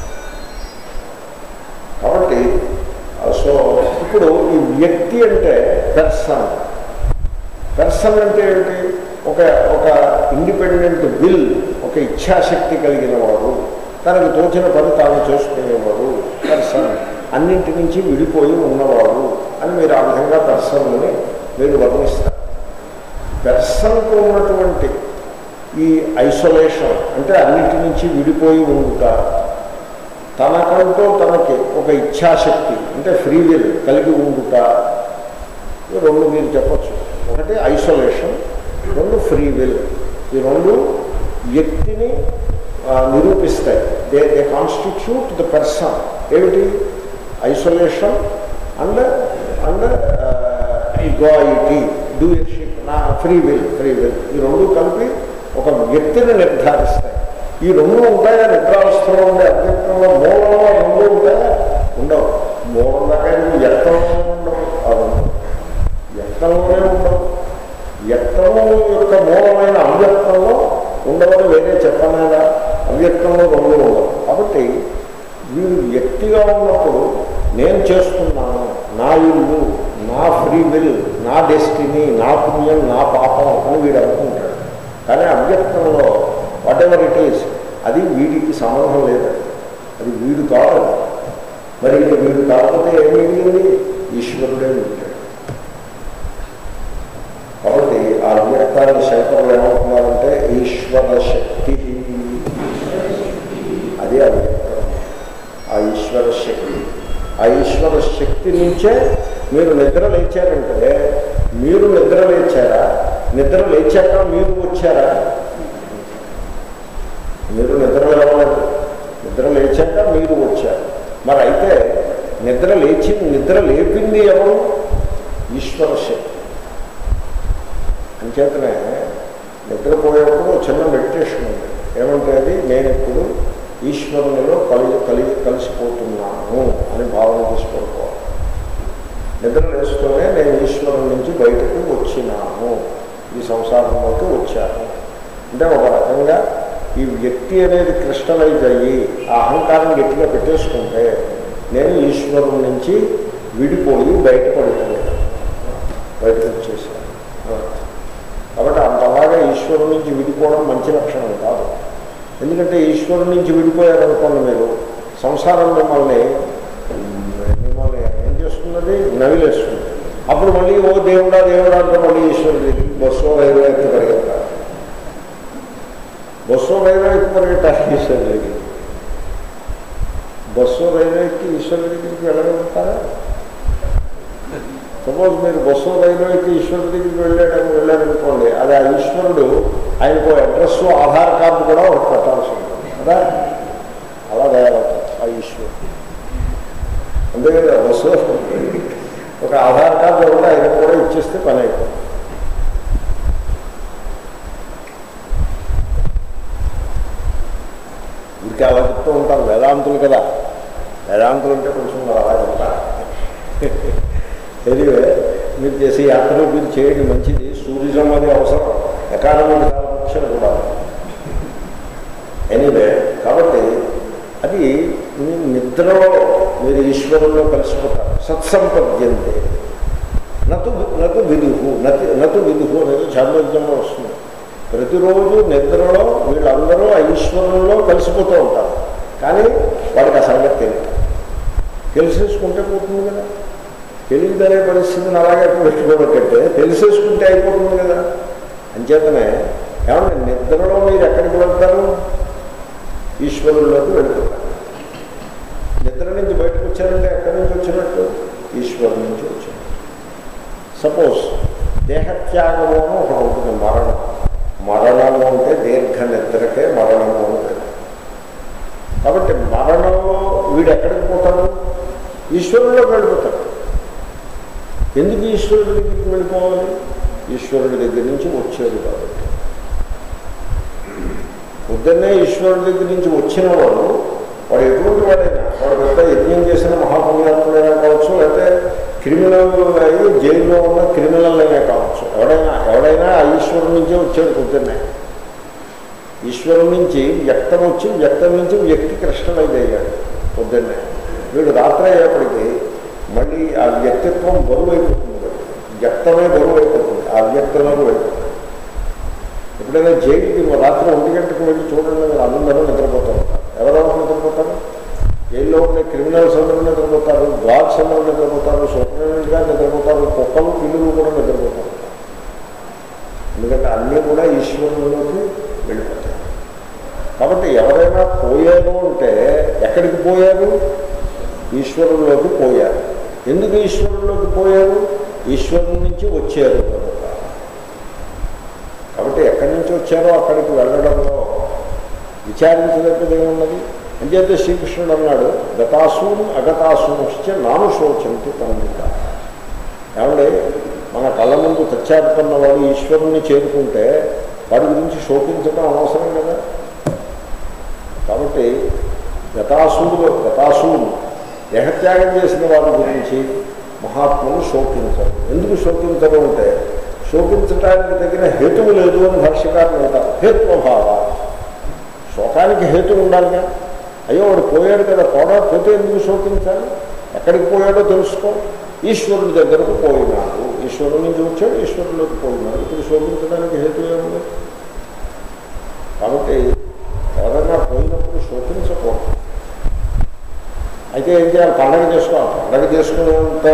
కాబట్టి సో ఇప్పుడు ఈ వ్యక్తి అంటే పెర్సన్ పెర్సన్ అంటే ఏమిటి ఒక ఒక ఇండిపెండెంట్ విల్ ఒక ఇచ్ఛాశక్తి కలిగిన వాడు తనకు తోచిన పని తాను చేసుకునేవాడు పెర్సన్ అన్నింటి నుంచి విడిపోయి ఉన్నవాడు అని మీరు ఆ విధంగా పెర్సన్ని మీరు వర్ణిస్తారు పెర్సన్కు ఉన్నటువంటి ఈ ఐసోలేషన్ అంటే అన్నింటి నుంచి విడిపోయి ఉండుట తనకంటూ తనకి ఒక ఇచ్ఛాశక్తి అంటే ఫ్రీ విల్ కలిగి ఉండుట ఈ రెండు మీరు చెప్పచ్చు ఒకటి ఐసోలేషన్ రెండు ఫ్రీ విల్ ఈ రెండు వ్యక్తిని ఆ, నిరూపిస్తాయి they they constitute the person ఏమిటి isolation and and egoity doership నా ఫ్రీ విల్ ఫ్రీ విల్ ఈ రెండు కలిపి ఒక వ్యక్తిని నిర్ధారిస్తాయి ఈ రెండు ఉంటాయా నిద్రావస్థలో ఉండే అవ్యక్తంలో మూలంలో రెండు ఉంటాయా ఉండవు మూలం దాకా నువ్వు వ్యక్తంలో ఉండవు అది ఉండవు వ్యక్తంలోనే ఉండవు వ్యక్తము యొక్క మూలమైన అవ్యక్తంలో ఉండవని వేరే చెప్పనేదా అవ్యక్తంలో రెండు ఉండవు కాబట్టి వీడు వ్యక్తిగా ఉన్నప్పుడు నేను చేస్తున్నాను నా ఇల్లు నా ఫ్రీ విల్ నా డెస్టినీ నా పుణ్యం నా పాపం అని వీడు అనుకుంటాడు కానీ అవ్యక్తంలో వాట్ ఎవర్ ఇట్ ఈస్ అది వీడికి సంబంధం లేదు అది వీడు కాదు మరి ఇక వీడు కాకపోతే ఏం మిగిలింది ఈశ్వరుడే మిగిలాడు కాబట్టి ఆ అవ్యక్తాన్ని శంకరులు ఏమంటున్నారంటే ఈశ్వర శక్తి అది అవ్యక్తం ఆ ఈశ్వర శక్తి ఆ ఈశ్వర శక్తి నుంచే మీరు నిద్ర లేచారంటే మీరు నిద్ర లేచారా నిద్ర లేచాక మీరు వచ్చారా మీరు నిద్ర లేవలేదు నిద్ర లేచాక మీరు వచ్చారు మరి అయితే నిద్ర లేచి నిద్ర లేపింది ఎవరు ఈశ్వర శక్తి అంచేతనే నిద్రపోయేప్పుడు ఒక చిన్న మెడిటేషన్ ఉంది ఏమంటే అది నేను ఇప్పుడు ఈశ్వరునిలో కలి కలి కలిసిపోతున్నాను అని భావన చేసుకోవాలి నిద్ర లేస్తూనే నేను ఈశ్వరుని నుంచి బయటకు వచ్చినాను ఈ సంసారంలోకి వచ్చాను అంటే ఒక రకంగా ఈ వ్యక్తి అనేది క్రిస్టలైజ్ అయ్యి ఆ అహంకారం గట్టిగా పెట్టేసుకుంటే నేను ఈశ్వరుని నుంచి విడిపోయి బయటపడిపోయాను బయటకు వచ్చేసాను కాబట్టి అంతలాగా ఈశ్వరుని నుంచి విడిపోవడం మంచి లక్షణం కాదు ఎందుకంటే ఈశ్వరుని నుంచి విడిపోయారనుకోండి మీరు సంసారం మిమ్మల్ని మిమ్మల్ని ఏం చేస్తున్నది నవిలేస్తుంది అప్పుడు మళ్ళీ ఓ దేవుడా దేవుడా అంటే మళ్ళీ ఈశ్వరుడు దగ్గరికి బస్సు రైలు ఎక్కి పరిగెత్తాలి బస్సు రైలు ఎక్కి పరిగెత్తాలి ఈశ్వరుడు దగ్గరికి బస్సు రైలు ఎక్కి ఈశ్వరుడి దగ్గరికి వెళ్ళగలుగుతారా సపోజ్ మీరు బస్సు రైలు ఎక్కి ఈశ్వరుడి దగ్గరికి వెళ్ళాడని వెళ్ళారనుకోండి అది ఆ ఈశ్వరుడు ఆయనకు అడ్రస్ ఆధార్ కార్డు కూడా ఒకటి పెట్టాల్సి ఉంటుంది కదా అలా తయారవుతాడు ఆ ఈశ్వరుడు అంతే కదా బస్సు ఒక ఆధార్ కార్డు ఒకటి ఆయన కూడా ఇచ్చేస్తే పని అయిపోతుంది ఇంకా అలా చెప్తూ ఉంటారు వేదాంతులు కదా వేదాంతులు అంటే కొంచెం అలా చెప్తారు ఎనివే మీరు చేసే యాత్రలు మీరు చేయడం మంచిది టూరిజం అది అవసరం ఎకానమీకి చాలా ముఖ్యం కూడా ఎనీవే కాబట్టి అది మీ నిద్రలో మీరు ఈశ్వరుల్లో కలిసిపోతారు సత్సంపద్యంతే నటు నటు విదుహు నతి నటు విదుహు అనేది చాంద్రోద్యంలో వస్తుంది ప్రతిరోజు నిద్రలో వీళ్ళందరూ ఆ ఈశ్వరుల్లో కలిసిపోతూ ఉంటారు కానీ వాడికి ఆ సంగతి తెలియదు తెలిసేసుకుంటే పోతుంది కదా తెలియదనే పరిస్థితిని అలాగే పెట్టుకోబట్టే తెలిసేసుకుంటే అయిపోతుంది కదా అంచేతనే ఏమంటే నిద్రలో మీరు ఎక్కడికి వెళ్తారు ఈశ్వరుల్లోకి వెళ్తున్నారు నిద్ర నుంచి బయటకు వచ్చారంటే ఎక్కడి నుంచి వచ్చినట్టు ఈశ్వరు నుంచి వచ్చినట్టు సపోజ్ దేహత్యాగము అని ఒకటి ఉంటుంది మరణం మరణము అంటే దీర్ఘ నిద్రకే మరణము ఉంటుంది కాబట్టి మరణంలో వీడు ఎక్కడికి పోతాడు ఈశ్వరుల్లోకి వెళ్ళిపోతాడు ఎందుకు ఈశ్వరుడి దగ్గరికి వెళ్ళిపోవాలి ఈశ్వరుడి దగ్గర నుంచి వచ్చేది కాబట్టి పొద్దున్నే ఈశ్వరుడి దగ్గర నుంచి వచ్చిన వాడు వాడు ఎటువంటి వాడైనా వాడు పెద్ద యజ్ఞం చేసిన మహాపుణ్యాత్ముడైనా కావచ్చు లేకపోతే క్రిమినల్ అయి జైల్లో ఉన్న క్రిమినల్ అయినా కావచ్చు ఎవడైనా ఎవడైనా ఆ ఈశ్వరుడి నుంచే వచ్చాడు పొద్దున్నే ఈశ్వరుడి నుంచి వ్యక్తం వచ్చి వ్యక్తం నుంచి వ్యక్తి కృష్ణమైజ్ అయ్యాడు పొద్దున్నే వీడు రాత్రి అయ్యేప్పటికీ మళ్ళీ ఆ వ్యక్తిత్వం బరువు అయిపోతుంది వ్యక్తమే బరువు అయిపోతుంది ఆ వ్యక్తంలోకి వెళ్ళిపోతుంది ఎప్పుడైనా జైలుకి రాత్రి ఒంటి గంటకు వెళ్ళి చూడండి మీరు అందరూ నిద్రపోతూ ఉంటారు ఎవరెవరు నిద్రపోతారు జైల్లో ఉండే క్రిమినల్స్ అందరూ నిద్రపోతారు గాడ్స్ అందరూ నిద్రపోతారు సూపరింటెండెంట్గా నిద్రపోతారు కుక్కలు పిల్లులు కూడా నిద్రపోతారు ఎందుకంటే అన్నీ కూడా ఈశ్వరులోకి వెళ్ళిపోతాయి కాబట్టి ఎవరైనా పోయారు అంటే ఎక్కడికి పోయారు ఈశ్వరుల్లోకి పోయారు ఎందుకు ఈశ్వరుల్లోకి పోయారు ఈశ్వరుల నుంచి వచ్చారు కనుక కాబట్టి ఎక్కడి నుంచి వచ్చారో అక్కడికి వెళ్ళడంలో విచారించదగ్గది ఏమున్నది అంచేతే శ్రీకృష్ణుడు అన్నాడు గతాసూన్ అగతాసూంశ్చ నాను శోచంతి తన్నిక ఏమంటే మన కళ్ళ ముందు తెచ్చాడుతున్న వాడు ఈశ్వరుణ్ణి చేరుకుంటే వాడి గురించి శోకించడం అనవసరం కదా కాబట్టి గతాసుడు గతాసుడు దేహత్యాగం చేసిన వారి గురించి మహాత్ములు శోకించరు ఎందుకు శోకించరు అంటే శోకించడానికి తగిన హేతువు లేదు అని భాష్యకారులు అంటారు హేత్వభావ శోకానికి హేతు ఉండాలిగా అయ్యో వాడు పోయాడు కదా పోడా పోతే ఎందుకు శోకించాలి ఎక్కడికి పోయాడో తెలుసుకో ఈశ్వరుడి దగ్గరకు పోయినాడు ఈశ్వరుడి నుంచి వచ్చాడు ఈశ్వరుడిలోకి పోయినాడు ఇప్పుడు శోకించడానికి హేతు ఏముంది కాబట్టి ఎవరైనా పోయినప్పుడు శోకించకూడదు అయితే ఏం చేయాలి పండగ చేసుకోవాలి పండగ చేసుకునేంత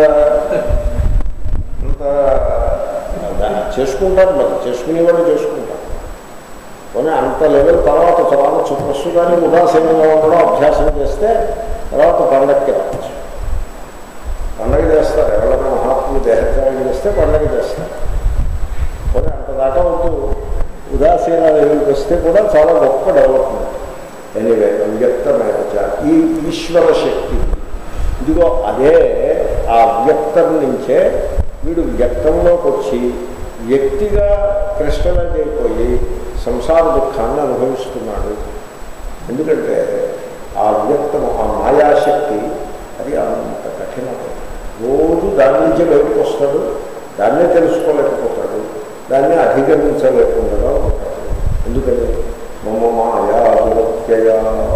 అంత చేసుకుంటారు మరి చేసుకునేవాడు చేసుకుంటారు కానీ అంత లెవెల్ తర్వాత తర్వాత ప్రస్తుతాన్ని ఉదాసీనంగా ఉండడం అభ్యాసం చేస్తే తర్వాత పండగకి రావచ్చు పండగ చేస్తారు ఎవరైనా మహాత్ములు దేహత్యాగం చేస్తే పండగ చేస్తారు కానీ అంత దాకా వద్దు ఉదాసీన లెవెల్కి వస్తే కూడా చాలా గొప్ప డెవలప్మెంట్ ఎనివే వ్యక్తమైన ఈ ఈశ్వర శక్తి ఇదిగో అదే ఆ వ్యక్తం నుంచే వీడు వ్యక్తంలోకి వచ్చి వ్యక్తిగా క్రిస్టలైజ్ అయిపోయి సంసార దుఃఖాన్ని అనుభవిస్తున్నాడు ఎందుకంటే ఆ వ్యక్తము ఆ మాయాశక్తి అది అంత కఠినమైనది రోజు దాని నుంచే బయటకు వస్తాడు దాన్నే తెలుసుకోలేకపోతాడు దాన్ని అధిగమించలేకుండా ఉంటాడు ఎందుకని మమ మాయా దురత్యయ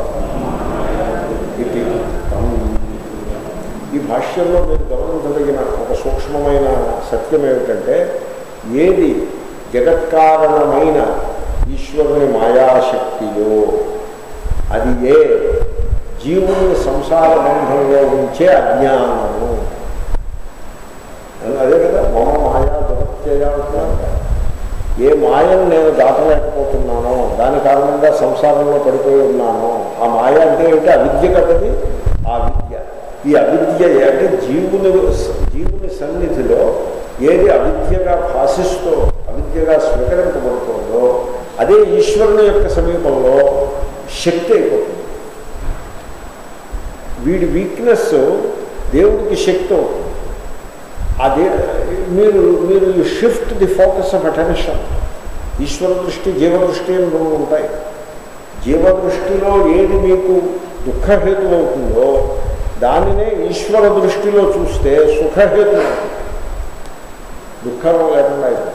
ఇది తం. ఈ భాష్యంలో మీరు గమనించదగిన ఒక సూక్ష్మమైన సత్యం ఏమిటంటే ఏది జగత్కారణమైన ఈశ్వరుని మాయాశక్తియో అది ఏ జీవుని సంసార బంధంలో ఉంచే అజ్ఞానము ఏ మాయను నేను దాటలేకపోతున్నానో దాని కారణంగా సంసారంలో పడిపోయి ఉన్నానో ఆ మాయ అంటే ఏంటి అవిద్య కదది ఆ విద్య ఈ అవిద్య అంటే జీవుని జీవుని సన్నిధిలో ఏది అవిద్యగా భాషిస్తూ అవిద్యగా స్వీకరింపబడుతుందో అదే ఈశ్వరుని యొక్క సమీపంలో శక్తి అయిపోతుంది వీడి వీక్నెస్ దేవుడికి శక్తి అవుతుంది అదే మీరు మీరు shift the focus of attention ఈశ్వర దృష్టి జీవ దృష్టి అని రెండు ఉంటాయి జీవ దృష్టిలో ఏది మీకు దుఃఖహేతు అవుతుందో దానినే ఈశ్వర దృష్టిలో చూస్తే సుఖహేతు అవుతుంది దుఃఖం లేకుండా అయిపోతుంది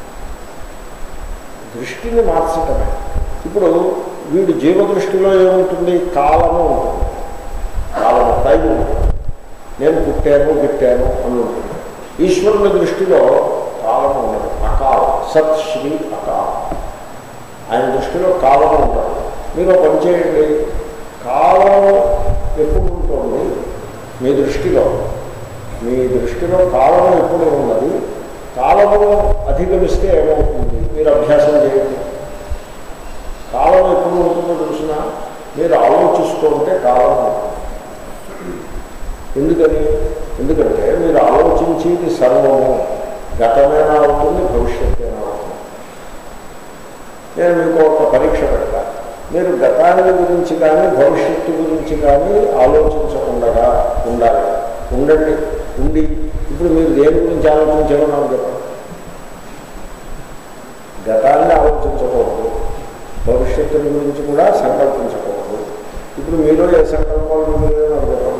దృష్టిని మార్చటమే ఇప్పుడు వీడు జీవ దృష్టిలో ఏముంటుంది కాలము ఉంటుంది కాలము టైం ఉంటుంది నేను పుట్టాను గిట్టాను అని ఉంటుంది ఈశ్వరుని దృష్టిలో కాలము ఉండదు అకాలం సత్ శ్రీ అకాలం ఆయన దృష్టిలో కాలం ఉండదు మీరు ఒక పని చేయండి కాలం ఎప్పుడు ఉంటుంది మీ దృష్టిలో మీ దృష్టిలో కాలం ఎప్పుడు ఉన్నది కాలమును అధిగమిస్తే ఏమవుతుంది మీరు అభ్యాసం చేయండి కాలం ఎప్పుడు ఉంటుందో తెలిసిన మీరు ఆలోచిస్తూ ఉంటే కాలం ఉంటుంది ఎందుకని ఎందుకంటే మీరు ఆలోచించేది సర్వము గతమైనా అవుతుంది భవిష్యత్తైనా అవుతుంది నేను మీకు ఒక పరీక్ష పెడతా మీరు గతాన్ని గురించి కానీ భవిష్యత్తు గురించి కానీ ఆలోచించకుండా ఉండాలి ఉండండి ఉండి ఇప్పుడు మీరు దేని గురించి ఆలోచించాలో నాకు చెప్పండి గతాన్ని ఆలోచించకూడదు భవిష్యత్తుని గురించి కూడా సంకల్పించకూడదు ఇప్పుడు మీలో ఏ సంకల్పాలు మీరే నాకు చెప్పండి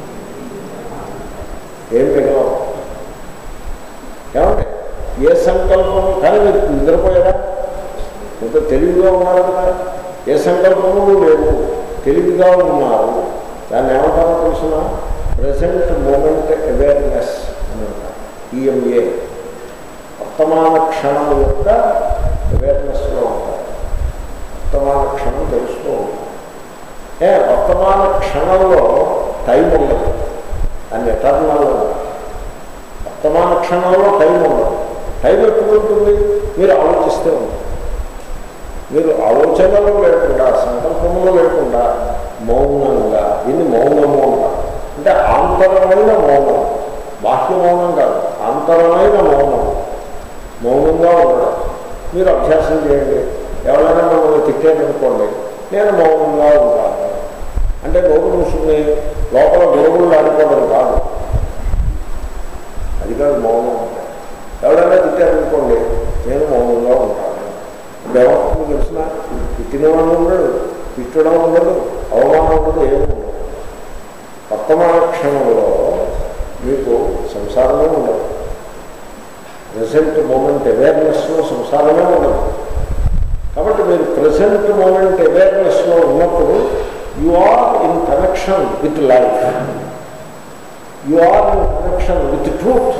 ఏం మిగలవు ఏమండి ఏ సంకల్పం కానీ మీరు నిద్రపోయారా ఇంత తెలివిగా ఉన్నారు కదా ఏ సంకల్పము లేవు తెలివిగా ఉన్నారు దాన్ని ఏమంటారో తెలుసిన ప్రజెంట్ మూమెంట్ అవేర్నెస్ అని అంటారు ఈఎంఏ వర్తమాన క్షణం యొక్క అవేర్నెస్లో ఉంటారు వర్తమాన క్షణం తెలుస్తూ ఉంటారు ఏ వర్తమాన క్షణంలో టైం ఉండదు దాన్ని ఎటర్నల్ వర్తమాన క్షణంలో టైం ఉండదు టైం ఎప్పుడు ఉంటుంది మీరు ఆలోచిస్తే ఉంటుంది మీరు ఆలోచనలు లేకుండా సంకల్పములు లేకుండా మౌనంగా దీన్ని మౌనము అంటారు అంటే ఆంతరమైన మౌనం బాహ్య మౌనం కాదు ఆంతరమైన మౌనం మౌనంగా ఉండడం మీరు అభ్యాసం చేయండి ఎవరైనా మిమ్మల్ని తిట్టారనుకోండి నేను మౌనంగా ఉంటాను అంటే నోటు మూసుకుని లోపల గురువులు ఆడుకోవడం కాదు అది కాదు మౌనం అంటే ఎవరైనా తిట్టారనుకోండి నేను మౌనంగా ఉంటాను దేవత్వం తెలిసిన తిట్టినవాడు ఉండడు తిట్టడం ఉండదు అవమానం ఉండదు ఏమి ఉండదు వర్తమాన క్షణంలో మీకు సంసారమే ఉండదు ప్రజెంట్ మూమెంట్ అవేర్నెస్లో సంసారమే ఉండదు కాబట్టి మీరు ప్రజెంట్ మూమెంట్ అవేర్నెస్లో ఉన్నప్పుడు you are in connection with life you are in connection with truth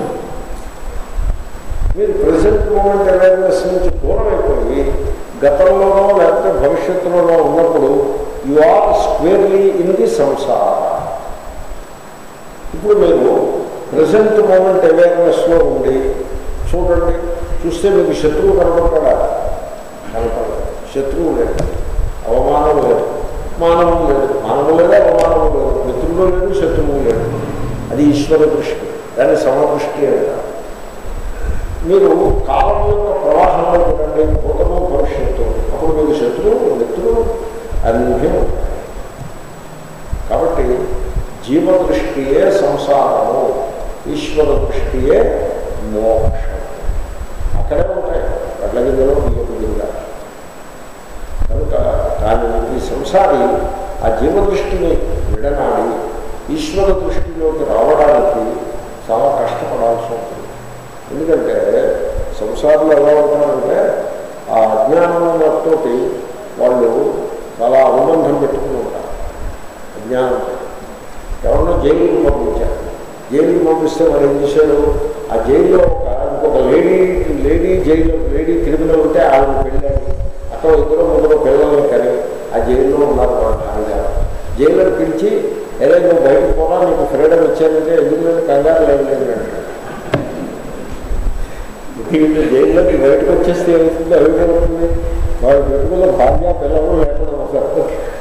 మీరు ప్రజెంట్ మూమెంట్ అవేర్నెస్ నుంచి దూరం అయిపోయి గతంలోనో లేకపోతే భవిష్యత్తులోనో ఉన్నప్పుడు you are squarely in the samsara ఇప్పుడు మీరు ప్రజెంట్ మూమెంట్ అవేర్నెస్లో ఉండి చూడండి చూస్తే మీకు శత్రువు కనపడతాడా కనపడదు శత్రువు లేదు అవమానం లేదు మానవం లేదు మానవం లేదు అవమానం లేదు మిత్రుడు లేదు శత్రువు లేదు అది ఈశ్వర దృష్టి దాన్ని సమదృష్టి అంటారు మీరు కాలం యొక్క ప్రవాహంలో చూడండి భూతము భవిష్యత్తు అప్పుడు మీకు శత్రువు మిత్రులు అన్నీ ఉంటాయి కాబట్టి జీవ దృష్టియే సంసారము ఈశ్వర దృష్టియే మోక్షం అక్కడే ఉంటాయి కట్ల గింజలో బియ్యపు గింజ కనుక కానీ ఈ సంసారి ఆ జీవ దృష్టిని విడనాడి ఈశ్వర దృష్టిలోకి రావడానికి చాలా కష్టపడాల్సి ఉంటుంది ఎందుకంటే సంసారంలో ఎలా ఉంటారంటే ఆ అజ్ఞానంతో వాళ్ళు చాలా అనుబంధం పెట్టుకుని ఉంటారు అజ్ఞానంతో ఎవరినో జైలుకి పంపించారు జైలుకి పంపిస్తే మరి ఏం చేశాడు ఆ జైల్లో ఒక ఇంకొక lady lady jail lady criminal ఉంటే ఆవిడ పెళ్ళాడు అక్కడ ఇద్దరు ముగ్గురు పిల్లల్ని కని ఆ జైల్లో ఉన్నారు వాళ్ళ ఆయన జైల్లో పిలిచి ఏదో నువ్వు బయటకు పోరా నీకు ఫ్రీడమ్ ఇచ్చానంటే ఎందుకు లేదు కంగారు లేదు లేదు అంటాడు వీళ్ళు జైల్లోకి బయటకు వచ్చేస్తే ఏమవుతుంది అవిటవుతుంది వాళ్ళ పెట్టుకున్న భార్య పిల్లలు లేకుండా ఉంటారు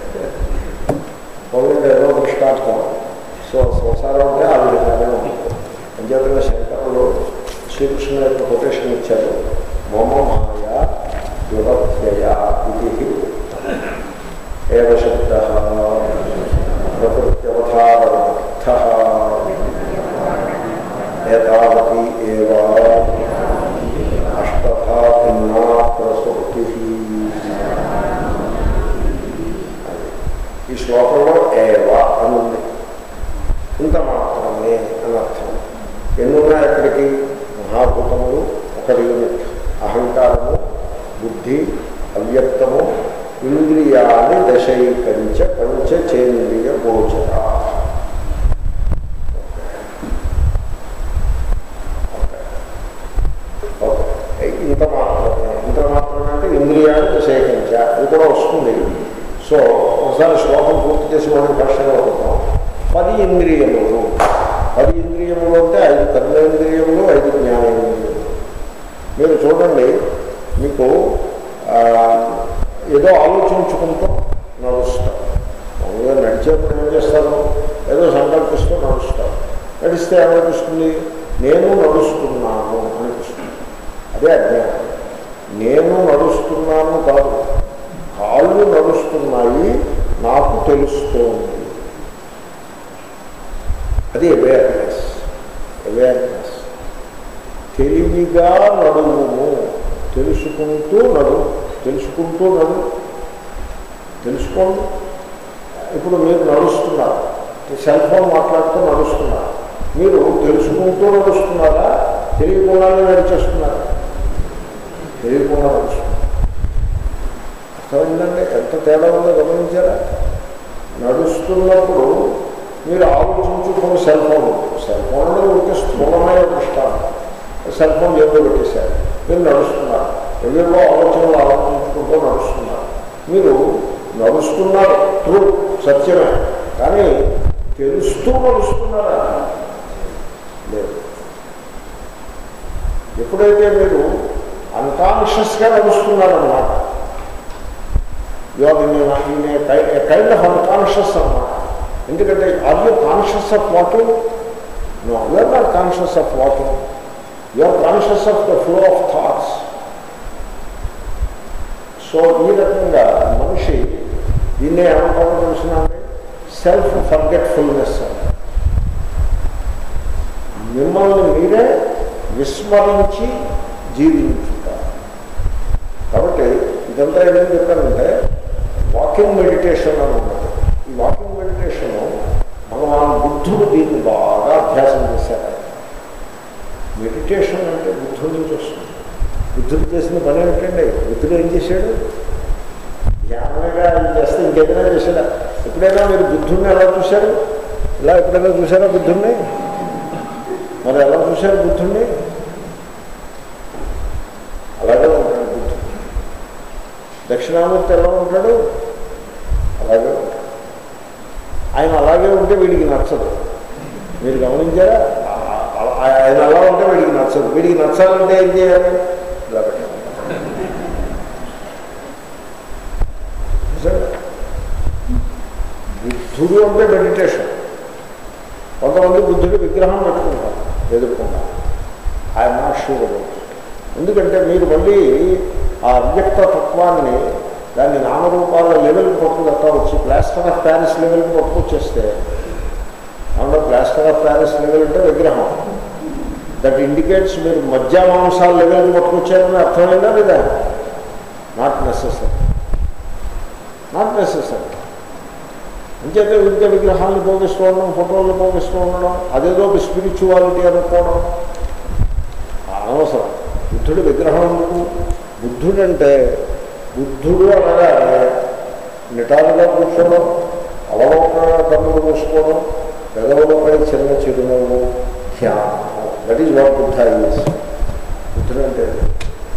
పౌరుడు ఏదో దృష్టార్థం సో సంసారం అంటే ఆ విధంగానే ఉంటుంది అంచేతంగా శంకరులు శ్రీకృష్ణ యొక్క కొటేషన్ ఇచ్చారు మమ మాయ దురత్యయ ఇది ఏవ శబ్ద ప్రకృత్యవధారణ ఏతావతి ఏవ అష్టథా భిన్నా ప్రసృతి ఈ శ్లోకంలో ఏవ అని ఉంది ఇంత మాత్రమే అని అర్థం ఎన్నున్నా ఎక్కడికి మహాభూతములు ఒక యూనిట్ అహంకారము బుద్ధి అవ్యక్తము ఇంద్రియాన్ని దశైకరించ పంచ చేంద్రియ గోచర ఓకే ఇంత మాత్రమే ఇంత మాత్రమే అంటే ఇంద్రియాన్ని దశైకరించ అది కూడా వస్తుంది సో ఒకసారి శ్లోకం పూర్తి చేసి మనం భాషలో ఉంటాం పది ఇంద్రియములు పది ఇంద్రియములు అంటే ఐదు కర్మేంద్రియములు ఐదు జ్ఞానేంద్రియములు మీరు చూడండి మీకు ఆ, ఏదో ఆలోచించుకుంటూ నడుస్తారు మామూలుగా నడిచేప్పుడు ఏం చేస్తారు ఏదో సంకల్పిస్తూ నడుస్తారు నడిస్తే ఏమనిపిస్తుంది నేను నడుస్తున్నాను అనిపిస్తుంది అదే అజ్ఞానం నేను నడుస్తున్నాను కాదు కాళ్ళు నడుస్తున్నాయి నాకు తెలుస్తోంది అది అవేర్నెస్ అవేర్నెస్ తెలివిగా నడుముము తెలుసుకుంటూ నడు తెలుసుకుంటూ నడు తెలుసుకోండి ఇప్పుడు మీరు నడుస్తున్నారు సెల్ ఫోన్ మాట్లాడుతూ నడుస్తున్నారు మీరు తెలుసుకుంటూ నడుస్తున్నారా తెలియకుండానే నడిచేస్తున్నారా తెలియకుండా నడుస్తున్నారు అర్థమైందండి ఎంత తేడా ఉందో గమనించారా నడుస్తున్నప్పుడు మీరు ఆలోచించుకున్న సెల్ ఫోన్ సెల్ ఫోన్ అనేది ఉంటే స్థూలమైన దృష్టాంతం సెల్ ఫోన్ ఏదో పెట్టేశారు మీరు నడుస్తున్నారు ఎవరిలో ఆలోచనలు ఆలోచించుకుంటూ నడుస్తున్నారు మీరు నడుస్తున్నారు ట్రూ సత్యమే కానీ తెలుస్తూ నడుస్తున్నారా లేదు ఎప్పుడైతే మీరు అన్కాన్షియస్గా నడుస్తున్నారన్నమాట యోగ కైండ్ ఆఫ్ అన్కాన్షియస్ అన్నమాట ఎందుకంటే are you conscious of walking no you're not conscious of walking you're conscious of the flow of thoughts so ఈ రకంగా మనిషి దీన్నే ఏమంటారో తెలిసినండి సెల్ఫ్ ఫర్గెట్ఫుల్నెస్ మిమ్మల్ని మీరే విస్మరించి జీవించుట కాబట్టి ఇదంతా ఏమేమి చెప్పారంటే వాకింగ్ మెడిటేషన్ అని ఉన్నది ఈ వాకింగ్ మెడిటేషన్ భగవాన్ బుద్ధుడు దీన్ని బాగా అభ్యాసం చేశారు మెడిటేషన్ అంటే బుద్ధుడి నుంచి వస్తుంది బుద్ధుడు చేసిన పని ఏమిటండి బుద్ధుడు ఏం చేశాడు ధ్యానంగా ఆయన చేస్తే ఇంకేదైనా చేశాడా ఎప్పుడైనా మీరు బుద్ధుడిని ఎలా చూశారు ఇలా ఎప్పుడైనా చూసారా బుద్ధుడిని మరి ఎలా చూశారు బుద్ధుడిని అలాగే ఉంటాడు బుద్ధుడు దక్షిణామూర్తి ఎలా ఉంటాడు అలాగే ఉంటాడు ఆయన అలాగే ఉంటే వీడికి నచ్చదు మీరు గమనించారా ఆ- ఆ- ఆయన అలా ఉంటే వీడికి నచ్చదు వీడికి నచ్చాలంటే ఏం చేయాలి ఇలా పెట్టాలి నిజంగా. బుద్ధుడు అంటే మెడిటేషన్ కొంతమంది బుద్ధుడి విగ్రహం పెట్టుకుంటారు ఎదుర్కొంటారు ఆయన షూర్ ఎందుకంటే మీరు మళ్ళీ ఆ అవ్యక్త తత్వాన్ని దాన్ని నామరూపాల లెవెల్కి పట్టుకుని వచ్చి ప్లాస్టర్ ఆఫ్ ప్యారిస్ లెవెల్కి పట్టుకొచ్చేస్తే అందులో ప్లాస్టర్ ఆఫ్ ప్యారిస్ లెవెల్ అంటే విగ్రహం దట్ ఇండికేట్స్ మీరు మధ్య మాంసాల లెవెల్కి పట్టుకొచ్చారని అర్థమైందా లేదా నాట్ నెసెసరీ నాట్ నెసెసరీ అంచేత విద్య విగ్రహాలను పోగిస్తూ ఉండడం ఫోటోలు పోగిస్తూ ఉండడం అదేదో ఒక స్పిరిచువాలిటీ అనుకోవడం అనవసరం బుద్ధుడి విగ్రహం ఎందుకు బుద్ధుడంటే బుద్ధుడు అనగానే నిటారుగా కూర్చోవడం అవలోక కన్నులు మూసుకోవడం పెదవులపై చిన్న చిరునవ్వు ధ్యానం that is what Buddha is బుద్ధుడంటే అది.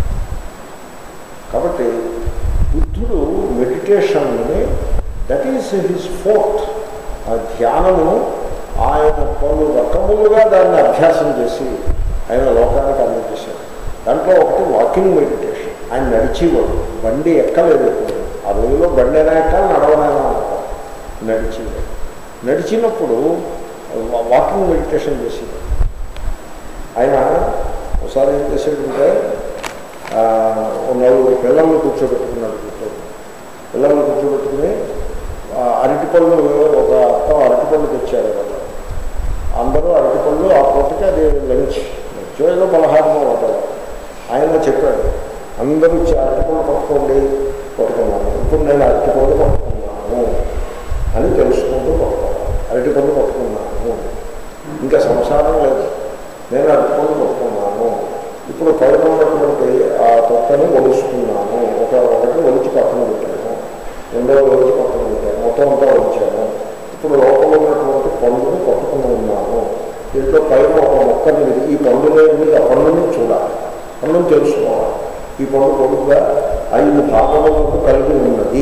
కాబట్టి బుద్ధుడు మెడిటేషన్ని దట్ ఈస్ హిజ్ ఫోర్త్ ఆ ధ్యానము ఆయన పలు రకములుగా దాన్ని అభ్యాసం చేసి ఆయన లోకానికి అందజేశాడు దాంట్లో ఒకటి వాకింగ్ మెడిటేషన్ ఆయన నడిచేవాడు బండి ఎక్కలేదు ఎప్పుడు ఆ రోజుల్లో బండి అయినా ఎక్కాలి నడవనైనా నడిచేవాడు నడిచినప్పుడు వా- వాకింగ్ మెడిటేషన్ చేసేవాడు ఆయన ఒకసారి ఏం చేశాడంటే ఆ, ఓ నలుగురు పిల్లల్ని కూర్చోబెట్టుకున్నాడు కూర్చో పిల్లల్ని కూర్చోబెట్టుకుని ఆ, అరటిపళ్ళు ఒక అత్త అరటిపళ్ళు తెచ్చారు వాళ్ళు అందరూ అరటిపళ్ళు ఆ పూటకి అది లంచ్ లంచ్ ఏదో పలహారమో ఒకటి ఆయన చెప్పాడు అందరూ వచ్చి అరటిపళ్ళు పట్టుకోండి పట్టుకున్నాను ఇప్పుడు నేను అరటిపళ్ళు పట్టుకున్నాను అని తెలుసుకుంటూ పట్టుకోవాలి అరటిపళ్ళు పట్టుకున్నాను ఇంకా సంసారం లేదు నేను అరటిపళ్ళు పట్టుకున్నాను ఇప్పుడు పైన ఉన్నటువంటి ఆ తొక్కని ఒలుస్తున్నాను ఒక ఒకటి ఒలిచి పక్కన పెట్టాను రెండవ ఒలిచి పక్కన పెట్టాను మొత్తం అంతా ఒలిచాను ఇప్పుడు లోపల ఉన్నటువంటి పండుని పట్టుకుని ఉన్నాను దీంట్లో పైన ఒక మొక్కని విడి- ఈ పండులో ఉంది ఆ పండుని చూడాలి పండుని తెలుసుకోవాలి ఈ పండు కొడుకుగా ఐదు భాగములకు కలిగి ఉన్నది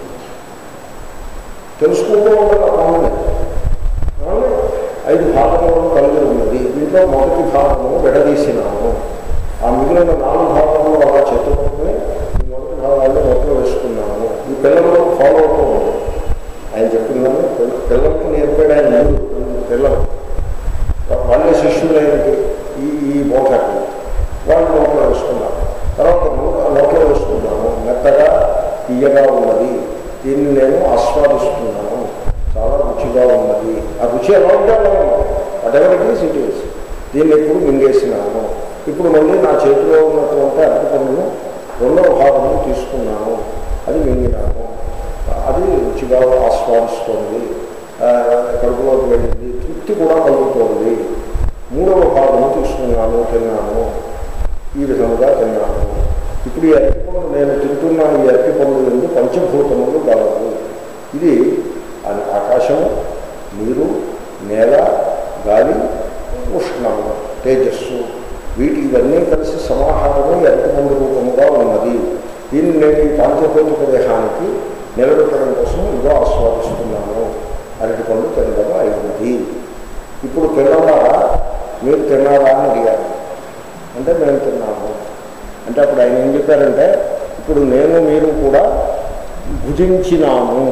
తెలుసుకుంటూ ఉండాలి ఆ పండుని ఏమండి? ఐదు భాగములను కలిగి ఉన్నది దీంట్లో మొదటి భాగము విడదీసినాము ఆ మిగిలిన నాలుగు భాగంలో అలా చెట్టుకుంటే ఈ మొదటి భాగాన్ని మొదలు వేసుకున్నాము ఈ పిల్లలు ఫాలో అవుతూ ఉంది ఆయన చెప్పిందని పిల్ల- పిల్లలకు నేర్పాడు ఆయన ముందు పిల్లలు వాళ్ళే శిష్యులైనది ఈ ఈ మోటార్ని వాళ్ళు నోట్లో వేసుకున్నారు తర్వాత నోట- నోట్లో వేసుకున్నాను మెత్తగా తీయగా ఉన్నది దీన్ని నేను ఆస్వాదిస్తున్నాను చాలా రుచిగా ఉన్నది ఆ రుచి ఎలా ఉంటే అలా ఉన్నది whatever it is it is దీన్ని ఎప్పుడు మింగేసినాను ఇప్పుడు మళ్ళీ నా చేతిలో ఉన్నటువంటి అరటిపండును రెండవ భాగము తీసుకున్నాను అది మింగినాను అది రుచిగా ఆస్వాదిస్తోంది ఆ, కడుపులోకి వెళ్ళింది తృప్తి కూడా కలుగుతోంది మూడవ భాగము తీసుకున్నాను తిన్నాను ఈ విధముగా తిన్నాను ఇప్పుడు ఈ అరటిపండు నేను తింటున్న ఈ అరటిపండు ఎందు పంచభూతములు గలవు ఇది అది ఆకాశము నీరు నేల గాలి ఉష్ణము తేజస్సు వీటి ఇవన్నీ కలిసి సమాహారము ఈ అరటిపండు రూపముగా ఉన్నది దీన్ని నేను ఈ పాంచభౌతిక దేహానికి నిలబెట్టడం కోసం ఇదో ఆస్వాదిస్తున్నాను అరటిపండు తినడం అయినది ఇప్పుడు తిన్నవారా మీరు తిన్నారా అని అడిగారు అంటే మేము తిన్నాము అంటే అప్పుడు ఆయన ఏం చెప్పారంటే ఇప్పుడు నేను మీరు కూడా భుజించినాము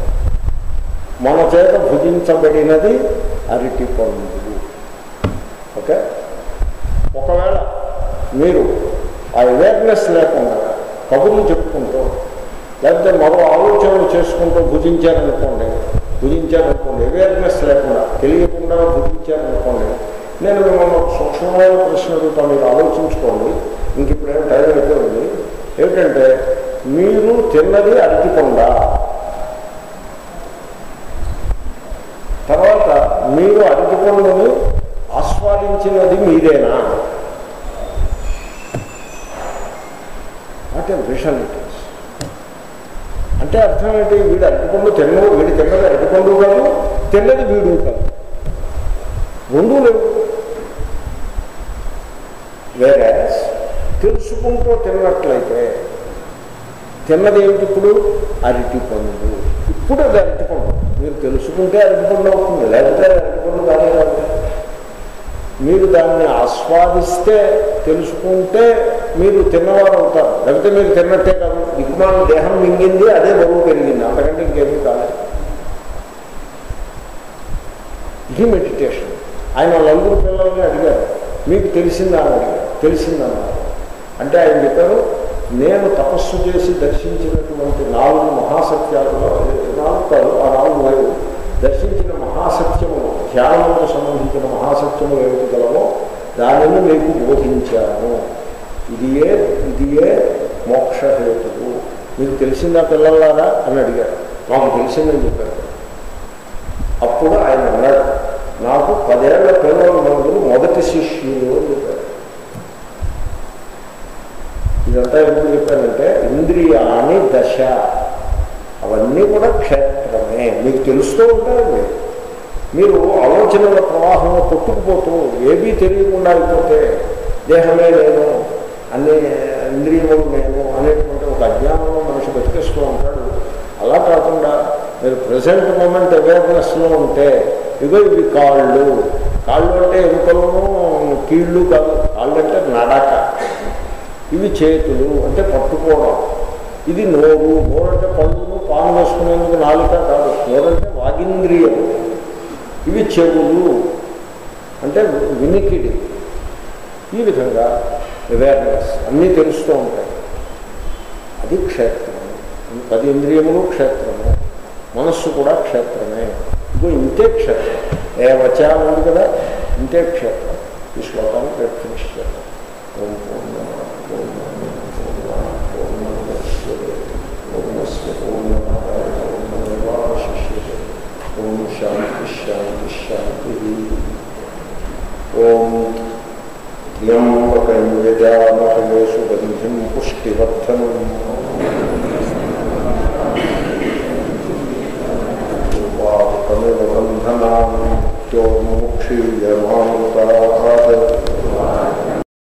మన చేత భుజించబడినది అరటి పండు ఓకే ఒకవేళ మీరు ఆ అవేర్నెస్ లేకుండా కబుర్లు చెప్పుకుంటూ లేకపోతే మరో ఆలోచనలు చేసుకుంటూ భుజించారనుకోండి భుజించారనుకోండి అవేర్నెస్ లేకుండా తెలియకుండా భుజించారనుకోండి నేను మిమ్మల్ని ఒక సూక్ష్మమైన ప్రశ్న అడుగుతా మీరు ఆలోచించుకోండి ఇంక ఇప్పుడేం టైం అయిపోయింది ఏమిటంటే మీరు తిన్నది అరటికొండ తర్వాత మీరు అరటిపండుని ఆస్వాదించినది మీరేనా what a vision it is అంటే అర్థం ఏంటి వీడు అరటిపండు తిన్న వీడు తిన్నది అరటిపండు కాదు తిన్నది వీడు కాదు రెండూ లేవు వేరే తెలుసుకుంటూ తిన్నట్లయితే తిన్నది ఏమిటి ఇప్పుడు అరటి పండు ఇప్పుడు అది అరటి పండు మీరు తెలుసుకుంటే అరటి పండు అవుతుంది లేకపోతే అది అరటి పండు కానే కాదు మీరు దాన్ని ఆస్వాదిస్తే తెలుసుకుంటే మీరు తిన్నవారు అవుతారు లేకపోతే మీరు తిన్నట్టే కాదు దిగుమాన దేహం మింగింది అదే బరువు పెరిగింది అంతకంటే ఇంకేమీ కాలేదు ఇది మెడిటేషన్ ఆయన నలుగురు పిల్లల్ని అడిగారు మీకు తెలిసిందా అని అడిగారు తెలిసిందన్నారు అంటే ఆయన చెప్పారు నేను తపస్సు చేసి దర్శించినటువంటి నాలుగు మహాసత్యాలలో నాలుగు కాదు ఆ నాలుగు వైపు దర్శించిన మహాసత్యములు ధ్యానములకు సంబంధించిన మహాసత్యములు ఏమిటి గలవో దానిని మీకు బోధించాను ఇది ఏ ఇది ఏ మోక్షహేతువు మీకు తెలిసిందా పిల్లలారా అని అడిగారు మాకు తెలిసిందని చెప్పారు అప్పుడు ఆయన అన్నాడు నాకు పదేళ్ల పిల్లల మందులు మొదటి శిష్యులు అని చెప్పారు ఇదంతా ఎందుకు చెప్పానంటే ఇంద్రియాని దశ అవన్నీ కూడా క్షేత్రమే మీకు తెలుస్తూ ఉంటాయండి మీరు ఆలోచనల ప్రవాహంలో కొట్టుకుపోతూ ఏమీ తెలియకుండా అయిపోతే దేహమే నేను అన్ని ఇంద్రియములు నేను అనేటువంటి ఒక అజ్ఞానంలో మనిషి బతికేస్తూ ఉంటాడు అలా కాకుండా మీరు ప్రజెంట్ మూమెంట్ అవేర్నెస్లో ఉంటే ఇగో ఇవి కాళ్ళు కాళ్ళు అంటే ఎముకలను కీళ్ళు కాదు కాళ్ళు అంటే నడక ఇవి చేతులు అంటే పట్టుకోవడం ఇది నోరు నోరు అంటే పళ్ళును పాను వేసుకునేందుకు నాలుక కాదు నోరు అంటే వాగింద్రియం ఇవి చెవులు అంటే వినికిడి ఈ విధంగా అవేర్నెస్ అన్నీ తెలుస్తూ ఉంటాయి అది క్షేత్రం పది ఇంద్రియములు క్షేత్రము మనస్సు కూడా క్షేత్రమే ఇదిగో ఇంతే క్షేత్రం ఏ వచనం ఉంది కదా ఇంతే క్షేత్రం ఈ శ్లోకాన్ని రేపు ఫినిష్ చేద్దాం ఓం పూర్ణమద పూర్ణమిదం పూర్ణాత్ పూర్ణముదచ్యతే పూర్ణస్య పూర్ణమాదాయ పూర్ణమేవాశిష్యతే ఓం శాంతి శాంతి శాంతి ఓం త్ర్యంబకం యజామహేషు బంధిం పుష్టివర్ధనం ఉపాకమివ బంధనాన్ మృత్యోర్ముక్షీయమాం